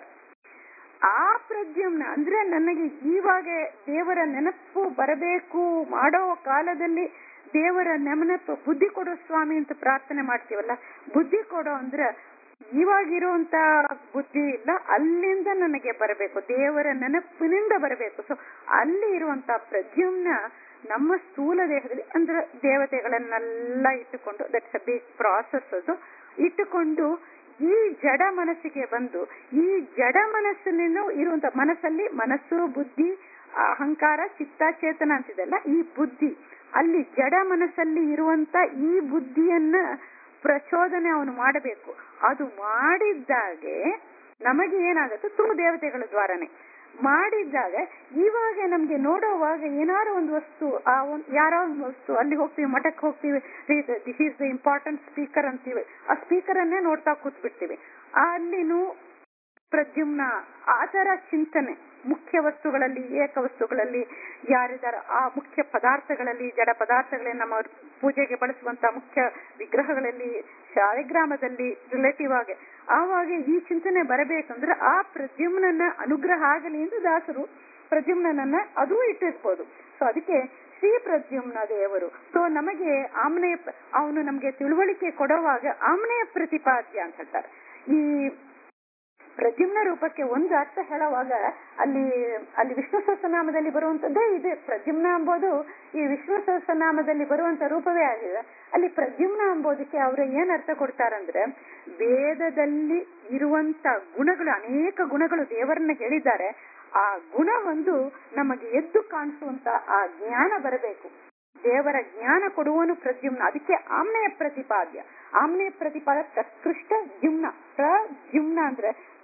ಆ ಪ್ರದ್ಯುಮ್ನ ಅಂದ್ರೆ ನನಗೆ ಇವಾಗ ದೇವರ ನೆನಪು ಬರಬೇಕು ಮಾಡೋ ಕಾಲದಲ್ಲಿ ದೇವರ ನೆನಪು ಬುದ್ಧಿ ಕೊಡೋ ಸ್ವಾಮಿ ಅಂತ ಪ್ರಾರ್ಥನೆ ಮಾಡ್ತೀವಲ್ಲ ಬುದ್ಧಿ ಕೊಡೋ ಅಂದ್ರೆ ಇವಾಗಿರುವಂತ ಬುದ್ಧಿ ಇಲ್ಲ ಅಲ್ಲಿಂದ ನನಗೆ ಬರಬೇಕು ದೇವರ ನೆನಪಿನಿಂದ ಬರಬೇಕು ಸೊ ಅಲ್ಲಿ ಇರುವಂತ ಪ್ರದ್ಯುಮ್ನ ನಮ್ಮ ಸ್ಥೂಲ ದೇಹದಲ್ಲಿ ಅಂದ್ರೆ ದೇವತೆಗಳನ್ನೆಲ್ಲ ಇಟ್ಟುಕೊಂಡು ದಟ್ಸ್ ಅ ಬಿಗ್ ಪ್ರಾಸೆಸ್ ಅದು ಇಟ್ಟುಕೊಂಡು ಈ ಜಡ ಮನಸ್ಸಿಗೆ ಬಂದು ಈ ಜಡ ಮನಸ್ಸಿನ ಇರುವಂತ ಮನಸ್ಸಲ್ಲಿ ಮನಸ್ಸು ಬುದ್ಧಿ ಅಹಂಕಾರ ಚಿತ್ತ ಚೇತನ ಅಂತಿದೆಲ್ಲ ಈ ಬುದ್ಧಿ ಅಲ್ಲಿ ಜಡ ಮನಸ್ಸಲ್ಲಿ ಇರುವಂತ ಈ ಬುದ್ಧಿಯನ್ನ ಪ್ರಚೋದನೆ ಅವನು ಮಾಡಬೇಕು ಅದು ಮಾಡಿದ್ದಾಗೆ ನಮಗೆ ಏನಾಗುತ್ತೆ ತುಂಬ ದೇವತೆಗಳ ದ್ವಾರನೆ ಮಾಡಿದ್ದಾಗ ಇವಾಗ ನಮ್ಗೆ ನೋಡೋವಾಗ ಏನಾರೋ ಒಂದು ವಸ್ತು ಆ ಒಂದ್ ಯಾರೋ ಒಂದು ವಸ್ತು ಅಲ್ಲಿ ಹೋಗ್ತೀವಿ ಮಠಕ್ಕೆ ಹೋಗ್ತೀವಿ this is the important speaker ಅಂತೀವಿ ಆ ಸ್ಪೀಕರ್ ಅನ್ನೇ ನೋಡ್ತಾ ಕೂತ್ಬಿಡ್ತೀವಿ ಅಲ್ಲಿನೂ ಪ್ರದ್ಯುಮ್ನ ಆತರ ಚಿಂತನೆ ಮುಖ್ಯ ವಸ್ತುಗಳಲ್ಲಿ ಏಕ ವಸ್ತುಗಳಲ್ಲಿ ಯಾರಿದಾರ ಆ ಮುಖ್ಯ ಪದಾರ್ಥಗಳಲ್ಲಿ ಜಡ ಪದಾರ್ಥಗಳಲ್ಲಿ ನಮ್ಮ ಪೂಜೆಗೆ ಬಳಸುವಂತ ಮುಖ್ಯ ವಿಗ್ರಹಗಳಲ್ಲಿ ಶಾಲಿಗ್ರಾಮದಲ್ಲಿ ರಿಲೇಟಿವ್ ಆಗಿ ಆವಾಗ ಈ ಚಿಂತನೆ ಬರಬೇಕಂದ್ರೆ ಆ ಪ್ರದ್ಯುಮ್ನನ್ನ ಅನುಗ್ರಹ ಆಗಲಿ ಎಂದು ದಾಸರು ಪ್ರದ್ಯುಮ್ನನ್ನ ಅದೂ ಇಟ್ಟಿರ್ಬೋದು ಸೊ ಅದಕ್ಕೆ ಶ್ರೀ ಪ್ರದ್ಯುಮ್ನ ದೇವರು ಸೊ ನಮಗೆ ಆಮ್ನೆಯ ಅವನು ನಮಗೆ ತಿಳುವಳಿಕೆ ಕೊಡುವಾಗ ಆಮ್ನೆಯ ಪ್ರತಿಪಾದ್ಯ ಅಂತ ಹೇಳ್ತಾರೆ ಈ ಪ್ರದ್ಯುಮ್ನ ರೂಪಕ್ಕೆ ಒಂದು ಅರ್ಥ ಹೇಳುವಾಗ ಅಲ್ಲಿ ಅಲ್ಲಿ ವಿಷ್ಣು ಸಹಸ್ರನಾಮದಲ್ಲಿ ಬರುವಂತದ್ದೇ ಇದೆ ಪ್ರದ್ಯುಮ್ನ ಎಂಬುದು ಈ ವಿಷ್ಣು ಸಹಸ್ರನಾಮದಲ್ಲಿ ಬರುವಂತ ರೂಪವೇ ಆಗಿದೆ ಅಲ್ಲಿ ಪ್ರದ್ಯುಮ್ನ ಎಂಬುದಕ್ಕೆ ಅವರು ಏನ್ ಅರ್ಥ ಕೊಡ್ತಾರಂದ್ರೆ ವೇದದಲ್ಲಿ ಇರುವಂತ ಗುಣಗಳು ಅನೇಕ ಗುಣಗಳು ದೇವರನ್ನ ಹೇಳಿದ್ದಾರೆ ಆ ಗುಣ ಒಂದು ನಮಗೆ ಎದ್ದು ಕಾಣಿಸುವಂತ ಆ ಜ್ಞಾನ ಬರಬೇಕು ದೇವರ ಜ್ಞಾನ ಕೊಡುವನು ಪ್ರದ್ಯುಮ್ನ ಅದಕ್ಕೆ ಆಮ್ನೆಯ ಪ್ರತಿಪಾದ್ಯ ಆಮ್ನೆಯ ಪ್ರತಿಪಾದ ಕೃಷ್ಟ ಜಿಮ್ನ ಪ್ರದ್ಯುಮ್ನ ಅಂದ್ರೆ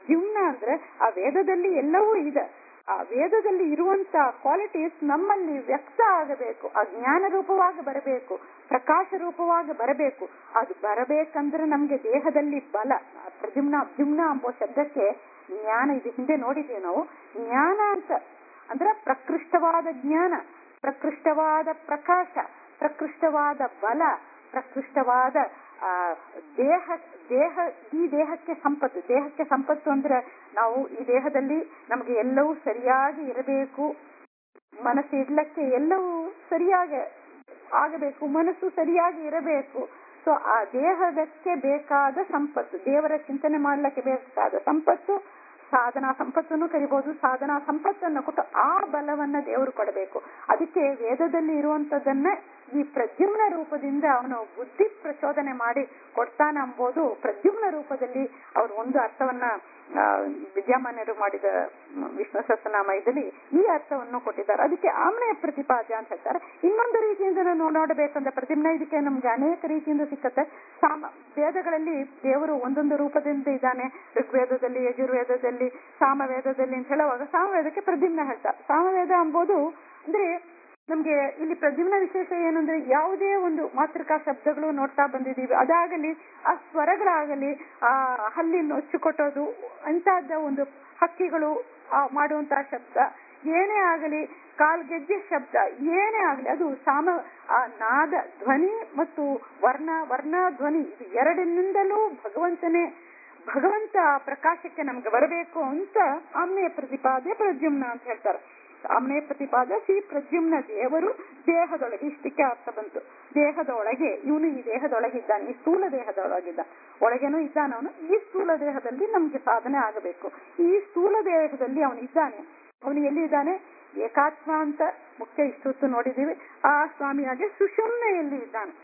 ದ್ಯುಮ್ನ ಅಂದ್ರೆ ಆ ವೇದದಲ್ಲಿ ಎಲ್ಲವೂ ಇದೆ ಆ ವೇದದಲ್ಲಿ ಇರುವಂತ ಕ್ವಾಲಿಟೀಸ್ ನಮ್ಮಲ್ಲಿ ವ್ಯಕ್ತ ಆಗಬೇಕು ಆ ಜ್ಞಾನ ರೂಪವಾಗಿ ಬರಬೇಕು ಪ್ರಕಾಶ ರೂಪವಾಗಿ ಬರಬೇಕು ಅದು ಬರಬೇಕಂದ್ರೆ ನಮ್ಗೆ ದೇಹದಲ್ಲಿ ಬಲ ಆ ಪ್ರದ್ಯುಮ್ನ ಅಬ್ಜುಮ್ನ ಎಂಬ ಶಬ್ದಕ್ಕೆ ಜ್ಞಾನ ಇದು ಹಿಂದೆ ನೋಡಿದ್ದೀವಿ ನಾವು ಜ್ಞಾನ ಅಂತ ಅಂದ್ರೆ ಪ್ರಕೃಷ್ಟವಾದ ಜ್ಞಾನ ಪ್ರಕೃಷ್ಟವಾದ ಪ್ರಕಾಶ ಪ್ರಕೃಷ್ಟವಾದ ಬಲ ಪ್ರಕೃಷ್ಟವಾದ ಆ ದೇಹ ದೇಹ ಈ ದೇಹಕ್ಕೆ ಸಂಪತ್ತು ದೇಹಕ್ಕೆ ಸಂಪತ್ತು ಅಂದ್ರೆ ನಾವು ಈ ದೇಹದಲ್ಲಿ ನಮಗೆ ಎಲ್ಲವೂ ಸರಿಯಾಗಿ ಇರಬೇಕು ಮನಸ್ಸು ಇಡ್ಲಕ್ಕೆ ಎಲ್ಲವೂ ಸರಿಯಾಗಿ ಆಗಬೇಕು ಮನಸ್ಸು ಸರಿಯಾಗಿ ಇರಬೇಕು ಸೊ ಆ ದೇಹದಕ್ಕೆ ಬೇಕಾದ ಸಂಪತ್ತು ದೇವರ ಚಿಂತನೆ ಮಾಡ್ಲಿಕ್ಕೆ ಬೇಕಾದ ಸಂಪತ್ತು ಸಾಧನಾ ಸಂಪತ್ತನ್ನು ಕರಿಬಹುದು ಸಾಧನಾ ಸಂಪತ್ತನ್ನು ಕೊಟ್ಟು ಆ ಬಲವನ್ನ ದೇವರು ಕೊಡಬೇಕು ಅದಕ್ಕೆ ವೇದದಲ್ಲಿ ಇರುವಂತದನ್ನ ಈ ಪ್ರದ್ಯುಮ್ನ ರೂಪದಿಂದ ಅವನು ಬುದ್ಧಿ ಪ್ರಚೋದನೆ ಮಾಡಿ ಕೊಡ್ತಾನ ಎಂಬುದು ಪ್ರದ್ಯುಮ್ನ ರೂಪದಲ್ಲಿ ಅವರು ಒಂದು ಅರ್ಥವನ್ನ ಆ, ವಿದ್ಯಾಮಾನ್ಯರು ಮಾಡಿದ ಮ್, ವಿಷ್ಣು ಸಹಸ್ರನಾಮಯದಲ್ಲಿ ಈ ಅರ್ಥವನ್ನು ಕೊಟ್ಟಿದ್ದಾರೆ ಅದಕ್ಕೆ ಆಮ್ನೆಯ ಪ್ರತಿಪಾದ್ಯ ಅಂತ ಹೇಳ್ತಾರೆ ಇನ್ನೊಂದು ರೀತಿಯಿಂದ ನಾವು ನೋಡಬೇಕಂದ್ರೆ ಪ್ರತಿಮ್ನ ಇದಕ್ಕೆ ನಮ್ಗೆ ಅನೇಕ ರೀತಿಯಿಂದ ಸಿಕ್ಕತ್ತೆ ಸಾಮ ವೇದಗಳಲ್ಲಿ ದೇವರು ಒಂದೊಂದು ರೂಪದಿಂದ ಇದ್ದಾನೆ ಋಗ್ವೇದದಲ್ಲಿ ಯಜುರ್ವೇದದಲ್ಲಿ ಸಾಮವೇದದಲ್ಲಿ ಅಂತ ಹೇಳುವಾಗ ಸಾಮವೇದಕ್ಕೆ ಪ್ರದ್ಯುಮ್ನ ಹೇಳ್ತಾರೆ ಸಾಮವೇದ ಎಂಬುದು ಅಂದ್ರೆ ನಮ್ಗೆ ಇಲ್ಲಿ ಪ್ರದ್ಯುಮ್ನ ವಿಶೇಷ ಏನಂದ್ರೆ ಯಾವುದೇ ಒಂದು ಮಾತೃಕಾ ಶಬ್ದಗಳು ನೋಡ್ತಾ ಬಂದಿದೀವಿ ಅದಾಗಲಿ ಆ ಸ್ವರಗಳಾಗಲಿ ಆ ಹಲ್ಲಿನ ಕೊಟ್ಟೋದು ಅಂತಹದ್ದ ಒಂದು ಹಕ್ಕಿಗಳು ಆ ಮಾಡುವಂತಹ ಶಬ್ದ ಏನೇ ಆಗಲಿ ಕಾಲ್ಗೆಜ್ಜೆ ಶಬ್ದ ಏನೇ ಆಗಲಿ ಅದು ಸಾಮ ಆ ನಾದ ಧ್ವನಿ ಮತ್ತು ವರ್ಣ ವರ್ಣ ಧ್ವನಿ ಇದು ಎರಡರಿಂದಲೂ ಭಗವಂತನೇ ಭಗವಂತ ಆ ಪ್ರಕಾಶಕ್ಕೆ ನಮ್ಗೆ ಬರಬೇಕು ಅಂತ ಆಮ್ನೆಯ ಪ್ರತಿಪಾದ್ಯ ಪ್ರದ್ಯುಮ್ನ ಅಂತ ಹೇಳ್ತಾರೆ ಆಮ್ನೆಯ ಪ್ರತಿಪಾದ ಶ್ರೀ ಪ್ರದ್ಯುಮ್ನ ದೇವರು ದೇಹದೊಳಗೆ ಇಷ್ಟಕ್ಕೆ ಅರ್ಥ ಬಂತು ದೇಹದೊಳಗೆ ಇವನು ಈ ದೇಹದೊಳಗೆ ಇದ್ದಾನೆ ಈ ಸ್ಥೂಲ ದೇಹದೊಳಗಿದ್ದ ಒಳಗೇನೂ ಇದ್ದಾನೆ ಅವನು ಈ ಸ್ಥೂಲ ದೇಹದಲ್ಲಿ ನಮ್ಗೆ ಸಾಧನೆ ಆಗಬೇಕು ಈ ಸ್ಥೂಲ ದೇಹದಲ್ಲಿ ಅವನು ಇದ್ದಾನೆ ಅವನು ಎಲ್ಲಿದ್ದಾನೆ ಏಕಾತ್ಮ ಅಂತ ಮುಖ್ಯ ಇಷ್ಟೊತ್ತು ನೋಡಿದೀವಿ ಆ ಸ್ವಾಮಿಯಾಗೆ ಸುಷುಮ್ನೆಯಲ್ಲಿ ಇದ್ದಾನೆ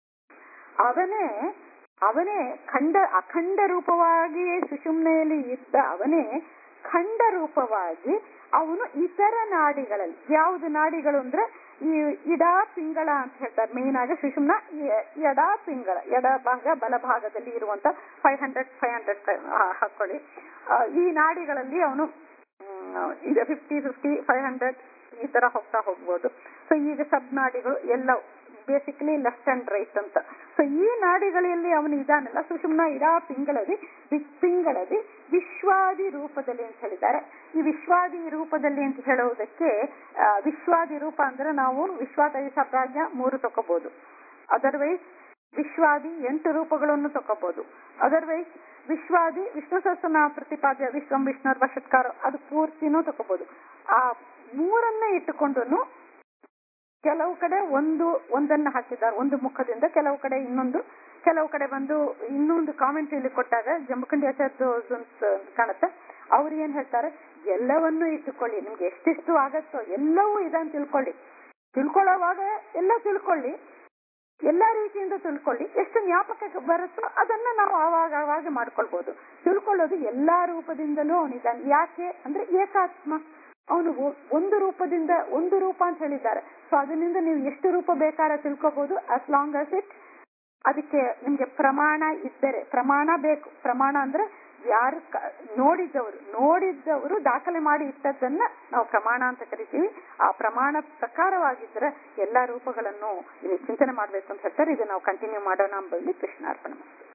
ಅವನೇ ಅವನೇ ಖಂಡ ಅಖಂಡ ರೂಪವಾಗಿಯೇ ಸುಷುಮ್ನೆಯಲ್ಲಿ ಇದ್ದ ಅವನೇ ಖಂಡ ರೂಪವಾಗಿ ಅವನು ಇತರ ನಾಡಿಗಳಲ್ಲಿ ಯಾವುದು ನಾಡಿಗಳು ಅಂದ್ರೆ ಈ ಇಡ ಪಿಂಗಳ ಅಂತ ಹೇಳ್ತಾರೆ ಮೇನ್ ಆಗಿ ಸುಷುಮ್ನ ಎ- ಎಡ ಪಿಂಗಳ ಎಡ ಭಾಗ ಬಲಭಾಗದಲ್ಲಿ ಇರುವಂತ ಫೈವ್ ಹಂಡ್ರೆಡ್ ಫೈವ್ ಹಂಡ್ರೆಡ್ ಹಾಕೊಳ್ಳಿ ಆ, ಈ ನಾಡಿಗಳಲ್ಲಿ ಅವನು ಮ್, ಈಗ ಫಿಫ್ಟಿ ಫಿಫ್ಟಿ ಫೈವ್ ಹಂಡ್ರೆಡ್ ಈ ತರ ಹೋಗ್ತಾ ಹೋಗ್ಬೋದು ಸೊ ಈಗ ಸಬ್ ನಾಡಿಗಳು ಎಲ್ಲ ಬೇಸಿಕಲಿ ಲೆಫ್ಟ್ ಅಂಡ್ ರೈಟ್ ಅಂತ ಸೊ ಈ ನಾಡಿಗಳಲ್ಲಿ ಅವನು ಇದಾನಲ್ಲ ಸುಷುಮ್ನ ಇಡಾ ಪಿಂಗಳದಿ ವಿ- ಪಿಂಗಳದಿ ವಿಶ್ವಾದಿ ರೂಪದಲ್ಲಿ ಅಂತ ಹೇಳಿದ್ದಾರೆ ಈ ವಿಶ್ವಾದಿ ರೂಪದಲ್ಲಿ ಅಂತ ಹೇಳುವುದಕ್ಕೆ ಆ, ವಿಶ್ವಾದಿ ರೂಪ ಅಂದ್ರೆ ನಾವು ವಿಶ್ವಾತೈಸ ಪ್ರಾಜ್ಞ ಮೂರು ತಕೋಬಹುದು ಅದರ್ವೈಸ್ ವಿಶ್ವಾದಿ ಎಂಟು ರೂಪಗಳನ್ನು ತಕೋಬಹುದು ಅದರ್ವೈಸ್ ವಿಶ್ವಾದಿ ವಿಷ್ಣು ಸಹಸ್ರನಾಮ ಪ್ರತಿಪಾದ್ಯ ವಿಶ್ವಂ ವಿಷ್ಣು ವಷತ್ಕಾರ ಅದು ಪೂರ್ತಿನೂ ತಕೋಬಹುದು ಆ ಮೂರನ್ನ ಇಟ್ಟುಕೊಂಡು ಕೆಲವು ಕಡೆ ಒಂದು ಒಂದನ್ನ ಹಾಕಿದ್ದಾರೆ ಒಂದು ಮುಖದಿಂದ ಕೆಲವು ಕಡೆ ಇನ್ನೊಂದು ಕೆಲವು ಕಡೆ ಬಂದು ಇನ್ನೊಂದು ಕಾಮೆಂಟ್ ಇಲ್ಲಿ ಕೊಟ್ಟಾಗ ಜಂಬಕಂಡಿ ಆಚಾರ್ಯ ಅಂತ ಕಾಣುತ್ತೆ ಅವ್ರು ಏನ್ ಹೇಳ್ತಾರೆ ಎಲ್ಲವನ್ನೂ ಇಟ್ಟುಕೊಳ್ಳಿ ನಿಮ್ಗೆ ಎಷ್ಟೆಷ್ಟು ಆಗತ್ತೋ ಎಲ್ಲವೂ ಇದೆ ಅಂತ ತಿಳ್ಕೊಳ್ಳಿ ತಿಳ್ಕೊಳ್ಳೋವಾಗ ಎಲ್ಲ ತಿಳ್ಕೊಳ್ಳಿ ಎಲ್ಲಾ ರೀತಿಯಿಂದ ತಿಳ್ಕೊಳ್ಳಿ ಎಷ್ಟು ಜ್ಞಾಪಕಕ್ಕೆ ಬರುತ್ತೋ ಅದನ್ನ ನಾವು ಆವಾಗ ಆವಾಗ ಮಾಡ್ಕೊಳ್ಬಹುದು ತಿಳ್ಕೊಳ್ಳೋದು ಎಲ್ಲಾ ರೂಪದಿಂದಲೂ ಅವನಿದ್ದಾನೆ ಯಾಕೆ ಅಂದ್ರೆ ಏಕಾತ್ಮ ಅವನು ಒಂದು ರೂಪದಿಂದ ಒಂದು ರೂಪ ಅಂತ ಹೇಳಿದ್ದಾರೆ ಸೊ ಅದರಿಂದ ನೀವು ಎಷ್ಟು ರೂಪ ಬೇಕಾದ್ರೆ ತಿಳ್ಕೊಬಹುದು ಅಸ್ ಲಾಂಗ್ ಅಸ್ ಇಟ್ ಅದಕ್ಕೆ ನಿಮ್ಗೆ ಪ್ರಮಾಣ ಇದ್ದರೆ ಪ್ರಮಾಣ ಬೇಕು ಪ್ರಮಾಣ ಅಂದ್ರೆ ಯಾರು ಕ- ನೋಡಿದ್ದವರು ನೋಡಿದ್ದವರು ದಾಖಲೆ ಮಾಡಿ ಇಟ್ಟದ್ದನ್ನ ನಾವು ಪ್ರಮಾಣ ಅಂತ ಕರಿತೀವಿ ಆ ಪ್ರಮಾಣ ಪ್ರಕಾರವಾಗಿದ್ರೆ ಎಲ್ಲಾ ರೂಪಗಳನ್ನು ಇಲ್ಲಿ ಚಿಂತನೆ ಮಾಡ್ಬೇಕು ಅಂತ ಹೇಳ್ತಾರೆ ಇದು ನಾವು ಕಂಟಿನ್ಯೂ ಮಾಡೋಣ ಅಂಬಲ್ಲಿ ಕೃಷ್ಣಾರ್ಪಣೆ ಮಾಡ್ತೀವಿ